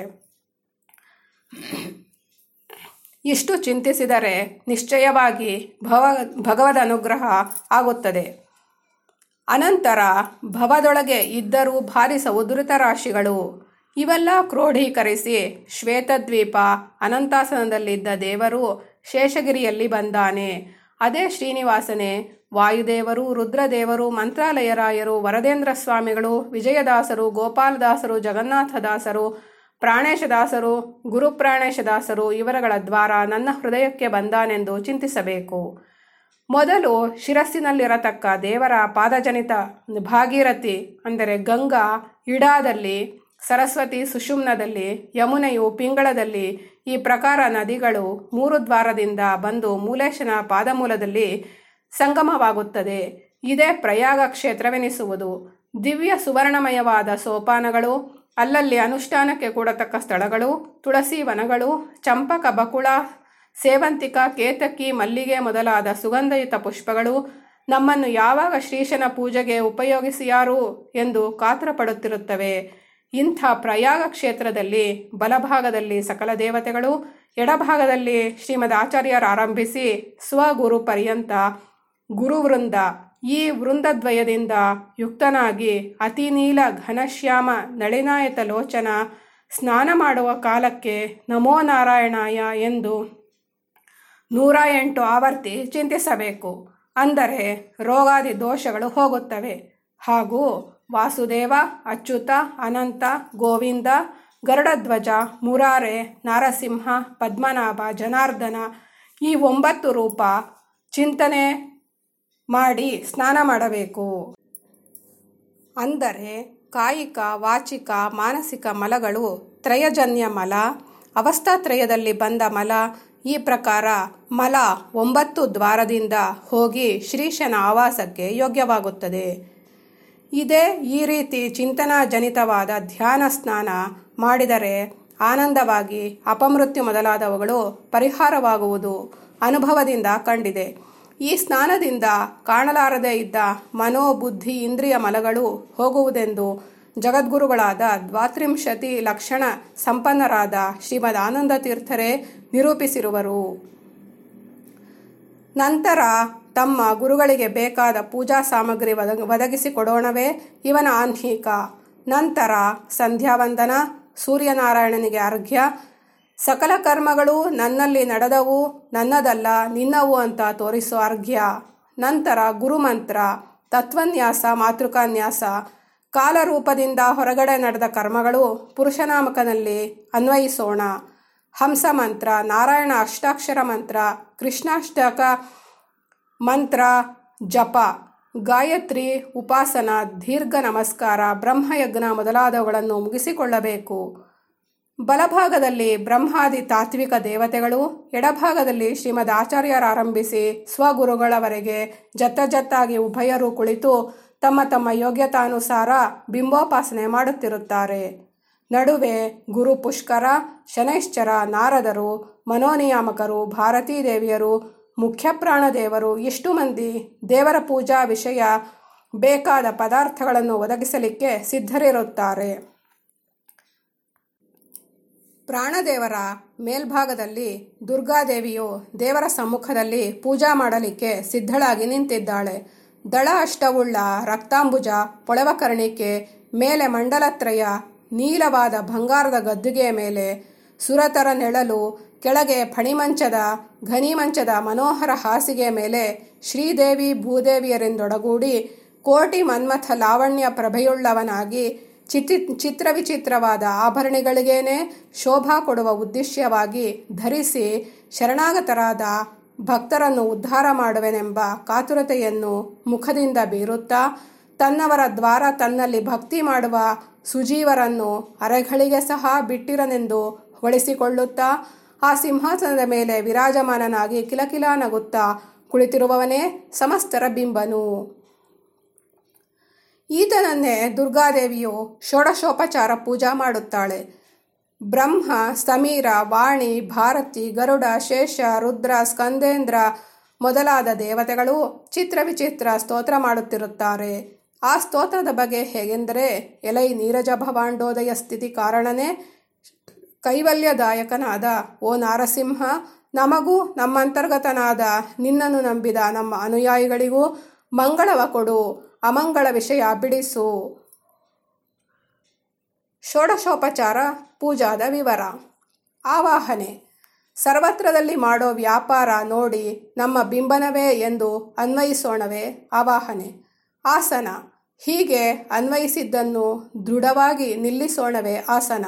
ಇಷ್ಟು ಚಿಂತಿಸಿದರೆ ನಿಶ್ಚಯವಾಗಿ ಭವ ಭಗವದ್ ಅನುಗ್ರಹ ಆಗುತ್ತದೆ ಅನಂತರ ಭವದೊಳಗೆ ಇದ್ದರೂ ಭಾರಿಸ ಉದುರಿತ ರಾಶಿಗಳು ಇವೆಲ್ಲ ಕ್ರೋಢೀಕರಿಸಿ ಶ್ವೇತದ್ವೀಪ ಅನಂತಾಸನದಲ್ಲಿದ್ದ ದೇವರು ಶೇಷಗಿರಿಯಲ್ಲಿ ಬಂದಾನೆ ಅದೇ ಶ್ರೀನಿವಾಸನೇ ವಾಯುದೇವರು ರುದ್ರದೇವರು ಮಂತ್ರಾಲಯರಾಯರು ವರದೇಂದ್ರ ಸ್ವಾಮಿಗಳು ವಿಜಯದಾಸರು ಗೋಪಾಲದಾಸರು ಜಗನ್ನಾಥದಾಸರು ಪ್ರಾಣೇಶದಾಸರು ಗುರುಪ್ರಾಣೇಶದಾಸರು ಇವರುಗಳ ದ್ವಾರ ನನ್ನ ಹೃದಯಕ್ಕೆ ಬಂದಾನೆಂದು ಚಿಂತಿಸಬೇಕು ಮೊದಲು ಶಿರಸ್ಸಿನಲ್ಲಿರತಕ್ಕ ದೇವರ ಪಾದಜನಿತ ಭಾಗೀರಥಿ ಅಂದರೆ ಗಂಗಾ ಇಡಾದಲ್ಲಿ ಸರಸ್ವತಿ ಸುಷುಮ್ನದಲ್ಲಿ ಯಮುನೆಯು ಪಿಂಗಳದಲ್ಲಿ ಈ ಪ್ರಕಾರ ನದಿಗಳು ಮೂರು ದ್ವಾರದಿಂದ ಬಂದು ಮೂಲೇಶನ ಪಾದಮೂಲದಲ್ಲಿ ಸಂಗಮವಾಗುತ್ತದೆ ಇದೇ ಪ್ರಯಾಗ ಕ್ಷೇತ್ರವೆನಿಸುವುದು ದಿವ್ಯ ಸುವರ್ಣಮಯವಾದ ಸೋಪಾನಗಳು ಅಲ್ಲಲ್ಲಿ ಅನುಷ್ಠಾನಕ್ಕೆ ಕೂಡತಕ್ಕ ಸ್ಥಳಗಳು ತುಳಸಿ ವನಗಳು ಚಂಪಕ ಬಕುಳ ಸೇವಂತಿಕ ಕೇತಕಿ ಮಲ್ಲಿಗೆ ಮೊದಲಾದ ಸುಗಂಧಯುತ ಪುಷ್ಪಗಳು ನಮ್ಮನ್ನು ಯಾವಾಗ ಶ್ರೀಶನ ಪೂಜೆಗೆ ಉಪಯೋಗಿಸಿಯಾರು ಎಂದು ಕಾತರಪಡುತ್ತಿರುತ್ತವೆ ಇಂಥ ಪ್ರಯಾಗ ಕ್ಷೇತ್ರದಲ್ಲಿ ಬಲಭಾಗದಲ್ಲಿ ಸಕಲ ದೇವತೆಗಳು ಎಡಭಾಗದಲ್ಲಿ ಶ್ರೀಮದ್ ಆಚಾರ್ಯರು ಆರಂಭಿಸಿ ಸ್ವಗುರು ಪರ್ಯಂತ ಗುರುವೃಂದ ಈ ವೃಂದದ್ವಯದಿಂದ ಯುಕ್ತನಾಗಿ ಅತಿ ನೀಲ ಘನಶ್ಯಾಮ ನಳಿನಾಯತ ಲೋಚನ ಸ್ನಾನ ಮಾಡುವ ಕಾಲಕ್ಕೆ ನಮೋ ನಾರಾಯಣಾಯ ಎಂದು ನೂರ ಎಂಟು ಆವರ್ತಿ ಚಿಂತಿಸಬೇಕು ಅಂದರೆ ರೋಗಾದಿ ದೋಷಗಳು ಹೋಗುತ್ತವೆ ಹಾಗೂ ವಾಸುದೇವ ಅಚ್ಯುತ ಅನಂತ ಗೋವಿಂದ ಗರುಡಧ್ವಜ ಮುರಾರೆ ನಾರಸಿಂಹ ಪದ್ಮನಾಭ ಜನಾರ್ದನ ಈ ಒಂಬತ್ತು ರೂಪ ಚಿಂತನೆ ಮಾಡಿ ಸ್ನಾನ ಮಾಡಬೇಕು ಅಂದರೆ ಕಾಯಿಕ ವಾಚಿಕ ಮಾನಸಿಕ ಮಲಗಳು ತ್ರಯಜನ್ಯ ಮಲ ಅವಸ್ಥಾತ್ರಯದಲ್ಲಿ ಬಂದ ಮಲ ಈ ಪ್ರಕಾರ ಮಲ ಒಂಬತ್ತು ದ್ವಾರದಿಂದ ಹೋಗಿ ಶ್ರೀಶನ ಆವಾಸಕ್ಕೆ ಯೋಗ್ಯವಾಗುತ್ತದೆ ಇದೇ ಈ ರೀತಿ ಚಿಂತನಾ ಜನಿತವಾದ ಧ್ಯಾನ ಸ್ನಾನ ಮಾಡಿದರೆ ಆನಂದವಾಗಿ ಅಪಮೃತ್ಯು ಮೊದಲಾದವುಗಳು ಪರಿಹಾರವಾಗುವುದು ಅನುಭವದಿಂದ ಕಂಡಿದೆ ಈ ಸ್ನಾನದಿಂದ ಕಾಣಲಾರದೇ ಇದ್ದ ಮನೋ ಬುದ್ಧಿ ಇಂದ್ರಿಯ ಮಲಗಳು ಹೋಗುವುದೆಂದು ಜಗದ್ಗುರುಗಳಾದ ದ್ವಾತ್ರಿಂಶತಿ ಲಕ್ಷಣ ಸಂಪನ್ನರಾದ ಶ್ರೀಮದ್ ಆನಂದ ತೀರ್ಥರೇ ನಿರೂಪಿಸಿರುವರು ನಂತರ ತಮ್ಮ ಗುರುಗಳಿಗೆ ಬೇಕಾದ ಪೂಜಾ ಸಾಮಗ್ರಿ ಒದಗ ಒದಗಿಸಿಕೊಡೋಣವೇ ಇವನ ಆನ್ಹೀಕ ನಂತರ ಸಂಧ್ಯಾವಂದನ ಸೂರ್ಯನಾರಾಯಣನಿಗೆ ಅರ್ಘ್ಯ ಸಕಲ ಕರ್ಮಗಳು ನನ್ನಲ್ಲಿ ನಡೆದವು ನನ್ನದಲ್ಲ ನಿನ್ನವು ಅಂತ ತೋರಿಸೋ ಅರ್ಘ್ಯ ನಂತರ ಗುರುಮಂತ್ರ ತತ್ವನ್ಯಾಸ ಮಾತೃಕಾನ್ಯಾಸ ಕಾಲರೂಪದಿಂದ ಹೊರಗಡೆ ನಡೆದ ಕರ್ಮಗಳು ಪುರುಷನಾಮಕನಲ್ಲಿ ಅನ್ವಯಿಸೋಣ ಹಂಸ ಮಂತ್ರ ನಾರಾಯಣ ಅಷ್ಟಾಕ್ಷರ ಮಂತ್ರ ಕೃಷ್ಣಾಷ್ಟಕ ಮಂತ್ರ ಜಪ ಗಾಯತ್ರಿ ಉಪಾಸನ ದೀರ್ಘ ನಮಸ್ಕಾರ ಬ್ರಹ್ಮಯಜ್ಞ ಮೊದಲಾದವುಗಳನ್ನು ಮುಗಿಸಿಕೊಳ್ಳಬೇಕು ಬಲಭಾಗದಲ್ಲಿ ಬ್ರಹ್ಮಾದಿ ತಾತ್ವಿಕ ದೇವತೆಗಳು ಎಡಭಾಗದಲ್ಲಿ ಶ್ರೀಮದ್ ಆಚಾರ್ಯರಾರಂಭಿಸಿ ಸ್ವಗುರುಗಳವರೆಗೆ ಜತ್ತ ಜತ್ತಾಗಿ ಉಭಯರು ಕುಳಿತು ತಮ್ಮ ತಮ್ಮ ಯೋಗ್ಯತಾನುಸಾರ ಬಿಂಬೋಪಾಸನೆ ಮಾಡುತ್ತಿರುತ್ತಾರೆ ನಡುವೆ ಗುರು ಪುಷ್ಕರ ಶನೈಶ್ಚರ ನಾರದರು ಮನೋನಿಯಾಮಕರು ಭಾರತೀ ದೇವಿಯರು ಮುಖ್ಯ ಪ್ರಾಣದೇವರು ಇಷ್ಟು ಮಂದಿ ದೇವರ ಪೂಜಾ ವಿಷಯ ಬೇಕಾದ ಪದಾರ್ಥಗಳನ್ನು ಒದಗಿಸಲಿಕ್ಕೆ ಸಿದ್ಧರಿರುತ್ತಾರೆ ಪ್ರಾಣದೇವರ ಮೇಲ್ಭಾಗದಲ್ಲಿ ದುರ್ಗಾದೇವಿಯು ದೇವರ ಸಮ್ಮುಖದಲ್ಲಿ ಪೂಜಾ ಮಾಡಲಿಕ್ಕೆ ಸಿದ್ಧಳಾಗಿ ನಿಂತಿದ್ದಾಳೆ ದಳ ಅಷ್ಟವುಳ್ಳ ರಕ್ತಾಂಬುಜ ಪೊಳವಕರ್ಣಿಕೆ ಮೇಲೆ ಮಂಡಲತ್ರಯ ನೀಲವಾದ ಬಂಗಾರದ ಗದ್ದುಗೆಯ ಮೇಲೆ ಸುರತರ ನೆಳಲು ಕೆಳಗೆ ಫಣಿಮಂಚದ ಘನಿಮಂಚದ ಮನೋಹರ ಹಾಸಿಗೆ ಮೇಲೆ ಶ್ರೀದೇವಿ ಭೂದೇವಿಯರೆಂದೊಡಗೂಡಿ ಕೋಟಿ ಮನ್ಮಥ ಲಾವಣ್ಯ ಪ್ರಭೆಯುಳ್ಳವನಾಗಿ ಚಿತಿ ಚಿತ್ರವಿಚಿತ್ರವಾದ ಆಭರಣಗಳಿಗೇನೆ ಶೋಭಾ ಕೊಡುವ ಉದ್ದೇಶವಾಗಿ ಧರಿಸಿ ಶರಣಾಗತರಾದ ಭಕ್ತರನ್ನು ಉದ್ಧಾರ ಮಾಡುವೆನೆಂಬ ಕಾತುರತೆಯನ್ನು ಮುಖದಿಂದ ಬೀರುತ್ತಾ ತನ್ನವರ ದ್ವಾರ ತನ್ನಲ್ಲಿ ಭಕ್ತಿ ಮಾಡುವ ಸುಜೀವರನ್ನು ಅರೆಗಳಿಗೆ ಸಹ ಬಿಟ್ಟಿರನೆಂದು ಹೊಳಿಸಿಕೊಳ್ಳುತ್ತಾ ಆ ಸಿಂಹಾಸನದ ಮೇಲೆ ವಿರಾಜಮಾನನಾಗಿ ಕಿಲಕಿಲ ನಗುತ್ತಾ ಕುಳಿತಿರುವವನೇ ಸಮಸ್ತರ ಬಿಂಬನು ಈತನನ್ನೇ ದುರ್ಗಾದೇವಿಯು ಷೋಡಶೋಪಚಾರ ಪೂಜಾ ಮಾಡುತ್ತಾಳೆ ಬ್ರಹ್ಮ ಸಮೀರ ವಾಣಿ ಭಾರತಿ ಗರುಡ ಶೇಷ ರುದ್ರ ಸ್ಕಂದೇಂದ್ರ ಮೊದಲಾದ ದೇವತೆಗಳು ಚಿತ್ರವಿಚಿತ್ರ ಸ್ತೋತ್ರ ಮಾಡುತ್ತಿರುತ್ತಾರೆ ಆ ಸ್ತೋತ್ರದ ಬಗ್ಗೆ ಹೇಗೆಂದರೆ ಎಲೈ ನೀರಜ ಭವಾಂಡೋದಯ ಸ್ಥಿತಿ ಕಾರಣನೇ ಕೈವಲ್ಯದಾಯಕನಾದ ಓ ನಾರಸಿಂಹ ನಮಗೂ ನಮ್ಮಂತರ್ಗತನಾದ ನಿನ್ನನ್ನು ನಂಬಿದ ನಮ್ಮ ಅನುಯಾಯಿಗಳಿಗೂ ಮಂಗಳವ ಕೊಡು ಅಮಂಗಳ ವಿಷಯ ಬಿಡಿಸು ಷೋಡಶೋಪಚಾರ ಪೂಜಾದ ವಿವರ ಆವಾಹನೆ ಸರ್ವತ್ರದಲ್ಲಿ ಮಾಡೋ ವ್ಯಾಪಾರ ನೋಡಿ ನಮ್ಮ ಬಿಂಬನವೇ ಎಂದು ಅನ್ವಯಿಸೋಣವೇ ಆವಾಹನೆ ಆಸನ ಹೀಗೆ ಅನ್ವಯಿಸಿದ್ದನ್ನು ದೃಢವಾಗಿ ನಿಲ್ಲಿಸೋಣವೇ ಆಸನ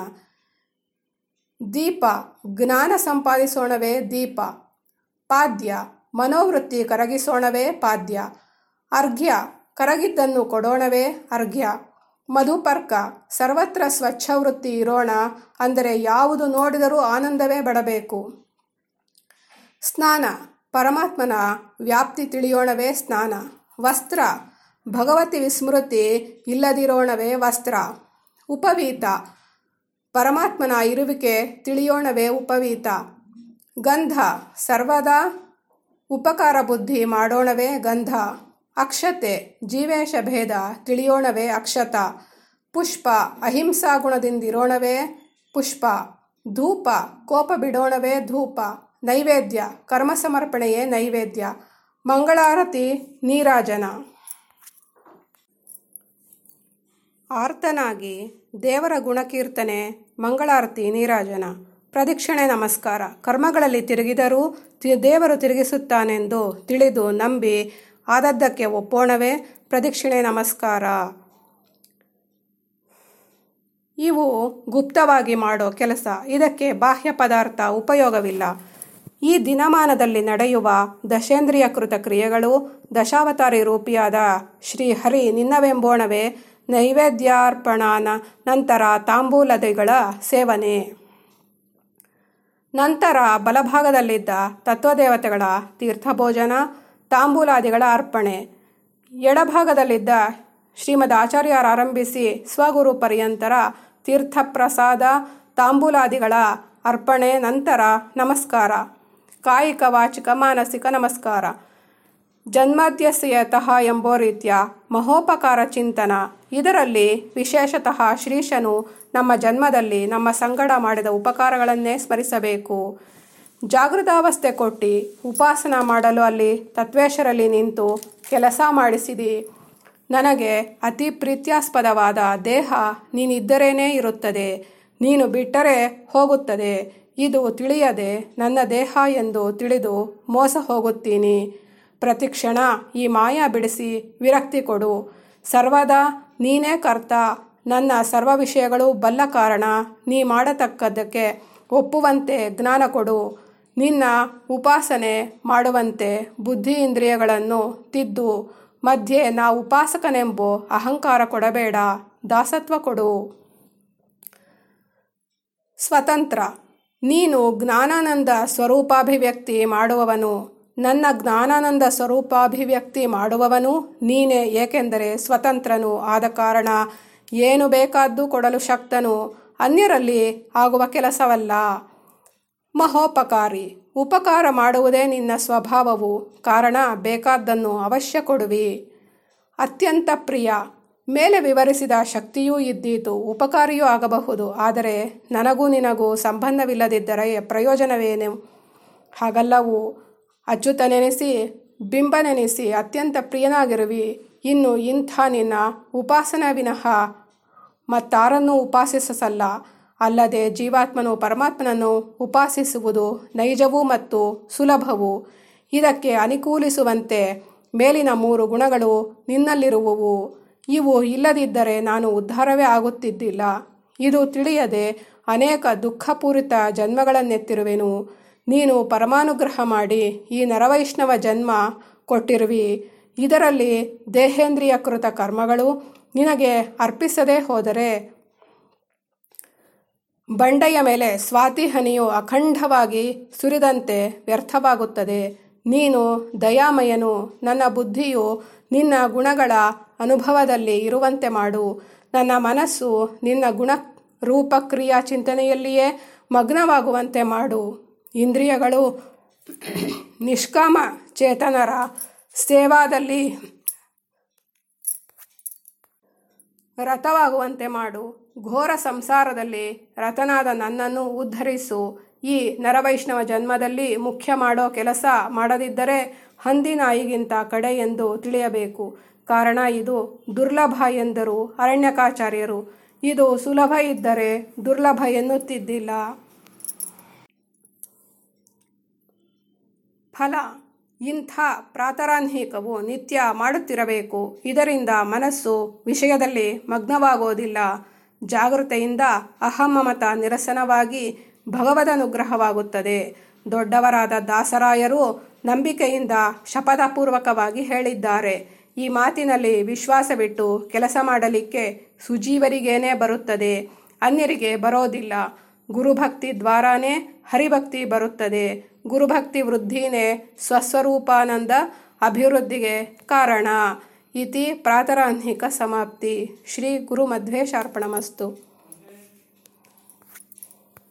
ದೀಪ ಜ್ಞಾನ ಸಂಪಾದಿಸೋಣವೇ ದೀಪ ಪಾದ್ಯ ಮನೋವೃತ್ತಿ ಕರಗಿಸೋಣವೇ ಪಾದ್ಯ ಅರ್ಘ್ಯ ಕರಗಿದ್ದನ್ನು ಕೊಡೋಣವೇ ಅರ್ಘ್ಯ ಮಧುಪರ್ಕ ಸರ್ವತ್ರ ಸ್ವಚ್ಛ ವೃತ್ತಿ ಇರೋಣ ಅಂದರೆ ಯಾವುದು ನೋಡಿದರೂ ಆನಂದವೇ ಬಡಬೇಕು ಸ್ನಾನ ಪರಮಾತ್ಮನ ವ್ಯಾಪ್ತಿ ತಿಳಿಯೋಣವೇ ಸ್ನಾನ ವಸ್ತ್ರ ಭಗವತಿ ವಿಸ್ಮೃತಿ ಇಲ್ಲದಿರೋಣವೇ ವಸ್ತ್ರ ಉಪವೀತ ಪರಮಾತ್ಮನ ಇರುವಿಕೆ ತಿಳಿಯೋಣವೇ ಉಪವೀತ ಗಂಧ ಸರ್ವದಾ ಉಪಕಾರ ಬುದ್ಧಿ ಮಾಡೋಣವೇ ಗಂಧ ಅಕ್ಷತೆ ಜೀವೇಶ ಭೇದ ತಿಳಿಯೋಣವೇ ಅಕ್ಷತ ಪುಷ್ಪ ಅಹಿಂಸಾ ಗುಣದಿಂದಿರೋಣವೇ ಪುಷ್ಪ ಧೂಪ ಕೋಪ ಬಿಡೋಣವೇ ಧೂಪ ನೈವೇದ್ಯ ಕರ್ಮ ಸಮರ್ಪಣೆಯೇ ನೈವೇದ್ಯ ಮಂಗಳಾರತಿ ನೀರಾಜನ ಆರ್ತನಾಗಿ ದೇವರ ಗುಣಕೀರ್ತನೆ ಮಂಗಳಾರತಿ ನೀರಾಜನ ಪ್ರದಕ್ಷಿಣೆ ನಮಸ್ಕಾರ ಕರ್ಮಗಳಲ್ಲಿ ತಿರುಗಿದರೂ ತಿ- ದೇವರು ತಿರುಗಿಸುತ್ತಾನೆಂದು ತಿಳಿದು ನಂಬಿ ಆದದ್ದಕ್ಕೆ ಒಪ್ಪೋಣವೇ ಪ್ರದಕ್ಷಿಣೆ ನಮಸ್ಕಾರ ಇವು ಗುಪ್ತವಾಗಿ ಮಾಡೋ ಕೆಲಸ ಇದಕ್ಕೆ ಬಾಹ್ಯ ಪದಾರ್ಥ ಉಪಯೋಗವಿಲ್ಲ ಈ ದಿನಮಾನದಲ್ಲಿ ನಡೆಯುವ ದಶೇಂದ್ರಿಯಕೃತ ಕ್ರಿಯೆಗಳು ದಶಾವತಾರಿ ರೂಪಿಯಾದ ಶ್ರೀಹರಿ ನಿನ್ನವೆಂಬೋಣವೇ ನೈವೇದ್ಯಾರ್ಪಣಾನ ನಂತರ ತಾಂಬೂಲದಿಗಳ ಸೇವನೆ ನಂತರ ಬಲಭಾಗದಲ್ಲಿದ್ದ ತತ್ವದೇವತೆಗಳ ತೀರ್ಥಭೋಜನ ತಾಂಬೂಲಾದಿಗಳ ಅರ್ಪಣೆ ಎಡಭಾಗದಲ್ಲಿದ್ದ ಶ್ರೀಮದ್ ಆಚಾರ್ಯರಾರಂಭಿಸಿ ಸ್ವಗುರು ಪರ್ಯಂತರ ತೀರ್ಥಪ್ರಸಾದ ತಾಂಬೂಲಾದಿಗಳ ಅರ್ಪಣೆ ನಂತರ ನಮಸ್ಕಾರ ಕಾಯಿಕ ವಾಚಿಕ ಮಾನಸಿಕ ನಮಸ್ಕಾರ ಜನ್ಮದ್ಯಸ್ಯತಃ ಎಂಬೋ ರೀತಿಯ ಮಹೋಪಕಾರ ಚಿಂತನ ಇದರಲ್ಲಿ ವಿಶೇಷತಃ ಶ್ರೀಶನು ನಮ್ಮ ಜನ್ಮದಲ್ಲಿ ನಮ್ಮ ಸಂಗಡ ಮಾಡಿದ ಉಪಕಾರಗಳನ್ನೇ ಸ್ಮರಿಸಬೇಕು ಜಾಗೃತಾವಸ್ಥೆ ಕೊಟ್ಟು ಉಪಾಸನ ಮಾಡಲು ಅಲ್ಲಿ ತತ್ವೇಶರಲ್ಲಿ ನಿಂತು ಕೆಲಸ ಮಾಡಿಸಿದಿ ನನಗೆ ಅತಿ ಪ್ರೀತ್ಯಾಸ್ಪದವಾದ ದೇಹ ನೀನಿದ್ದರೇನೇ ಇರುತ್ತದೆ ನೀನು ಬಿಟ್ಟರೆ ಹೋಗುತ್ತದೆ ಇದು ತಿಳಿಯದೆ ನನ್ನ ದೇಹ ಎಂದು ತಿಳಿದು ಮೋಸ ಹೋಗುತ್ತೀನಿ ಪ್ರತಿಕ್ಷಣ ಈ ಮಾಯಾ ಬಿಡಿಸಿ ವಿರಕ್ತಿ ಕೊಡು ಸರ್ವದಾ ನೀನೇ ಕರ್ತ ನನ್ನ ಸರ್ವ ವಿಷಯಗಳು ಬಲ್ಲ ಕಾರಣ ನೀ ಮಾಡತಕ್ಕದ್ದಕ್ಕೆ ಒಪ್ಪುವಂತೆ ಜ್ಞಾನ ಕೊಡು ನಿನ್ನ ಉಪಾಸನೆ ಮಾಡುವಂತೆ ಬುದ್ಧಿ ಇಂದ್ರಿಯಗಳನ್ನು ತಿದ್ದು ಮಧ್ಯೆ ನಾ ಉಪಾಸಕನೆಂಬೋ ಅಹಂಕಾರ ಕೊಡಬೇಡ ದಾಸತ್ವ ಕೊಡು ಸ್ವತಂತ್ರ ನೀನು ಜ್ಞಾನಾನಂದ ಸ್ವರೂಪಾಭಿವ್ಯಕ್ತಿ ಮಾಡುವವನು ನನ್ನ ಜ್ಞಾನಾನಂದ ಸ್ವರೂಪಾಭಿವ್ಯಕ್ತಿ ಮಾಡುವವನು ನೀನೇ ಏಕೆಂದರೆ ಸ್ವತಂತ್ರನು ಆದ ಕಾರಣ ಏನು ಬೇಕಾದ್ದು ಕೊಡಲು ಶಕ್ತನು ಅನ್ಯರಲ್ಲಿ ಆಗುವ ಕೆಲಸವಲ್ಲ ಮಹೋಪಕಾರಿ ಉಪಕಾರ ಮಾಡುವುದೇ ನಿನ್ನ ಸ್ವಭಾವವು ಕಾರಣ ಬೇಕಾದ್ದನ್ನು ಅವಶ್ಯ ಕೊಡುವಿ ಅತ್ಯಂತ ಪ್ರಿಯ ಮೇಲೆ ವಿವರಿಸಿದ ಶಕ್ತಿಯೂ ಇದ್ದೀತು ಉಪಕಾರಿಯೂ ಆಗಬಹುದು ಆದರೆ ನನಗೂ ನಿನಗೂ ಸಂಬಂಧವಿಲ್ಲದಿದ್ದರೆ ಪ್ರಯೋಜನವೇನು ಹಾಗಲ್ಲವು ಅಚ್ಯುತನೆನಿಸಿ ಬಿಂಬನೆನಿಸಿ ಅತ್ಯಂತ ಪ್ರಿಯನಾಗಿರುವಿ ಇನ್ನು ಇಂಥ ನಿನ್ನ ಉಪಾಸನ ವಿನಃ ಮತ್ತಾರನ್ನೂ ಉಪಾಸಿಸಲ್ಲ ಅಲ್ಲದೆ ಜೀವಾತ್ಮನು ಪರಮಾತ್ಮನನ್ನು ಉಪಾಸಿಸುವುದು ನೈಜವೂ ಮತ್ತು ಸುಲಭವು ಇದಕ್ಕೆ ಅನುಕೂಲಿಸುವಂತೆ ಮೇಲಿನ ಮೂರು ಗುಣಗಳು ನಿನ್ನಲ್ಲಿರುವವು ಇವು ಇಲ್ಲದಿದ್ದರೆ ನಾನು ಉದ್ಧಾರವೇ ಆಗುತ್ತಿದ್ದಿಲ್ಲ ಇದು ತಿಳಿಯದೆ ಅನೇಕ ದುಃಖಪೂರಿತ ಜನ್ಮಗಳನ್ನೆತ್ತಿರುವೆನು ನೀನು ಪರಮಾನುಗ್ರಹ ಮಾಡಿ ಈ ನರವೈಷ್ಣವ ಜನ್ಮ ಕೊಟ್ಟಿರುವಿ ಇದರಲ್ಲಿ ದೇಹೇಂದ್ರಿಯಕೃತ ಕರ್ಮಗಳು ನಿನಗೆ ಅರ್ಪಿಸದೇ ಹೋದರೆ ಬಂಡೆಯ ಮೇಲೆ ಸ್ವಾತಿ ಹನಿಯು ಅಖಂಡವಾಗಿ ಸುರಿದಂತೆ ವ್ಯರ್ಥವಾಗುತ್ತದೆ ನೀನು ದಯಾಮಯನು ನನ್ನ ಬುದ್ಧಿಯು ನಿನ್ನ ಗುಣಗಳ ಅನುಭವದಲ್ಲಿ ಇರುವಂತೆ ಮಾಡು ನನ್ನ ಮನಸ್ಸು ನಿನ್ನ ಗುಣ ರೂಪ ಕ್ರಿಯಾ ಚಿಂತನೆಯಲ್ಲಿಯೇ ಮಗ್ನವಾಗುವಂತೆ ಮಾಡು ಇಂದ್ರಿಯಗಳು ನಿಷ್ಕಾಮ ಚೇತನರ ಸೇವಾದಲ್ಲಿ ರಥವಾಗುವಂತೆ ಮಾಡು ಘೋರ ಸಂಸಾರದಲ್ಲಿ ರಥನಾದ ನನ್ನನ್ನು ಉದ್ಧರಿಸು ಈ ನರವೈಷ್ಣವ ಜನ್ಮದಲ್ಲಿ ಮುಖ್ಯ ಮಾಡೋ ಕೆಲಸ ಮಾಡದಿದ್ದರೆ ಹಂದಿ ನಾಯಿಗಿಂತ ಕಡೆ ಎಂದು ತಿಳಿಯಬೇಕು ಕಾರಣ ಇದು ದುರ್ಲಭ ಎಂದರು ಅರಣ್ಯಕಾಚಾರ್ಯರು ಇದು ಸುಲಭ ಇದ್ದರೆ ದುರ್ಲಭ ಎನ್ನುತ್ತಿದ್ದಿಲ್ಲ ಫಲ ಇಂಥ ಪ್ರಾತರಾನ್ಹಿಕವು ನಿತ್ಯ ಮಾಡುತ್ತಿರಬೇಕು ಇದರಿಂದ ಮನಸ್ಸು ವಿಷಯದಲ್ಲಿ ಮಗ್ನವಾಗೋದಿಲ್ಲ ಜಾಗೃತೆಯಿಂದ ಅಹಮ್ಮಮತ ನಿರಸನವಾಗಿ ಭಗವದನುಗ್ರಹವಾಗುತ್ತದೆ ದೊಡ್ಡವರಾದ ದಾಸರಾಯರು ನಂಬಿಕೆಯಿಂದ ಶಪಥಪೂರ್ವಕವಾಗಿ ಹೇಳಿದ್ದಾರೆ ಈ ಮಾತಿನಲ್ಲಿ ವಿಶ್ವಾಸವಿಟ್ಟು ಕೆಲಸ ಮಾಡಲಿಕ್ಕೆ ಸುಜೀವರಿಗೇನೇ ಬರುತ್ತದೆ ಅನ್ಯರಿಗೆ ಬರೋದಿಲ್ಲ ಗುರುಭಕ್ತಿ ದ್ವಾರಾನೇ ಹರಿಭಕ್ತಿ ಬರುತ್ತದೆ ಗುರುಭಕ್ತಿ ವೃದ್ಧಿನೇ ಸ್ವಸ್ವರೂಪಾನಂದ ಅಭಿವೃದ್ಧಿಗೆ ಕಾರಣ ಇತಿ ಪ್ರಾತರಾಹ್ನಿಕ ಸಮಾಪ್ತಿ ಶ್ರೀ ಗುರು ಮಧ್ವೇಶಾರ್ಪಣಮಸ್ತು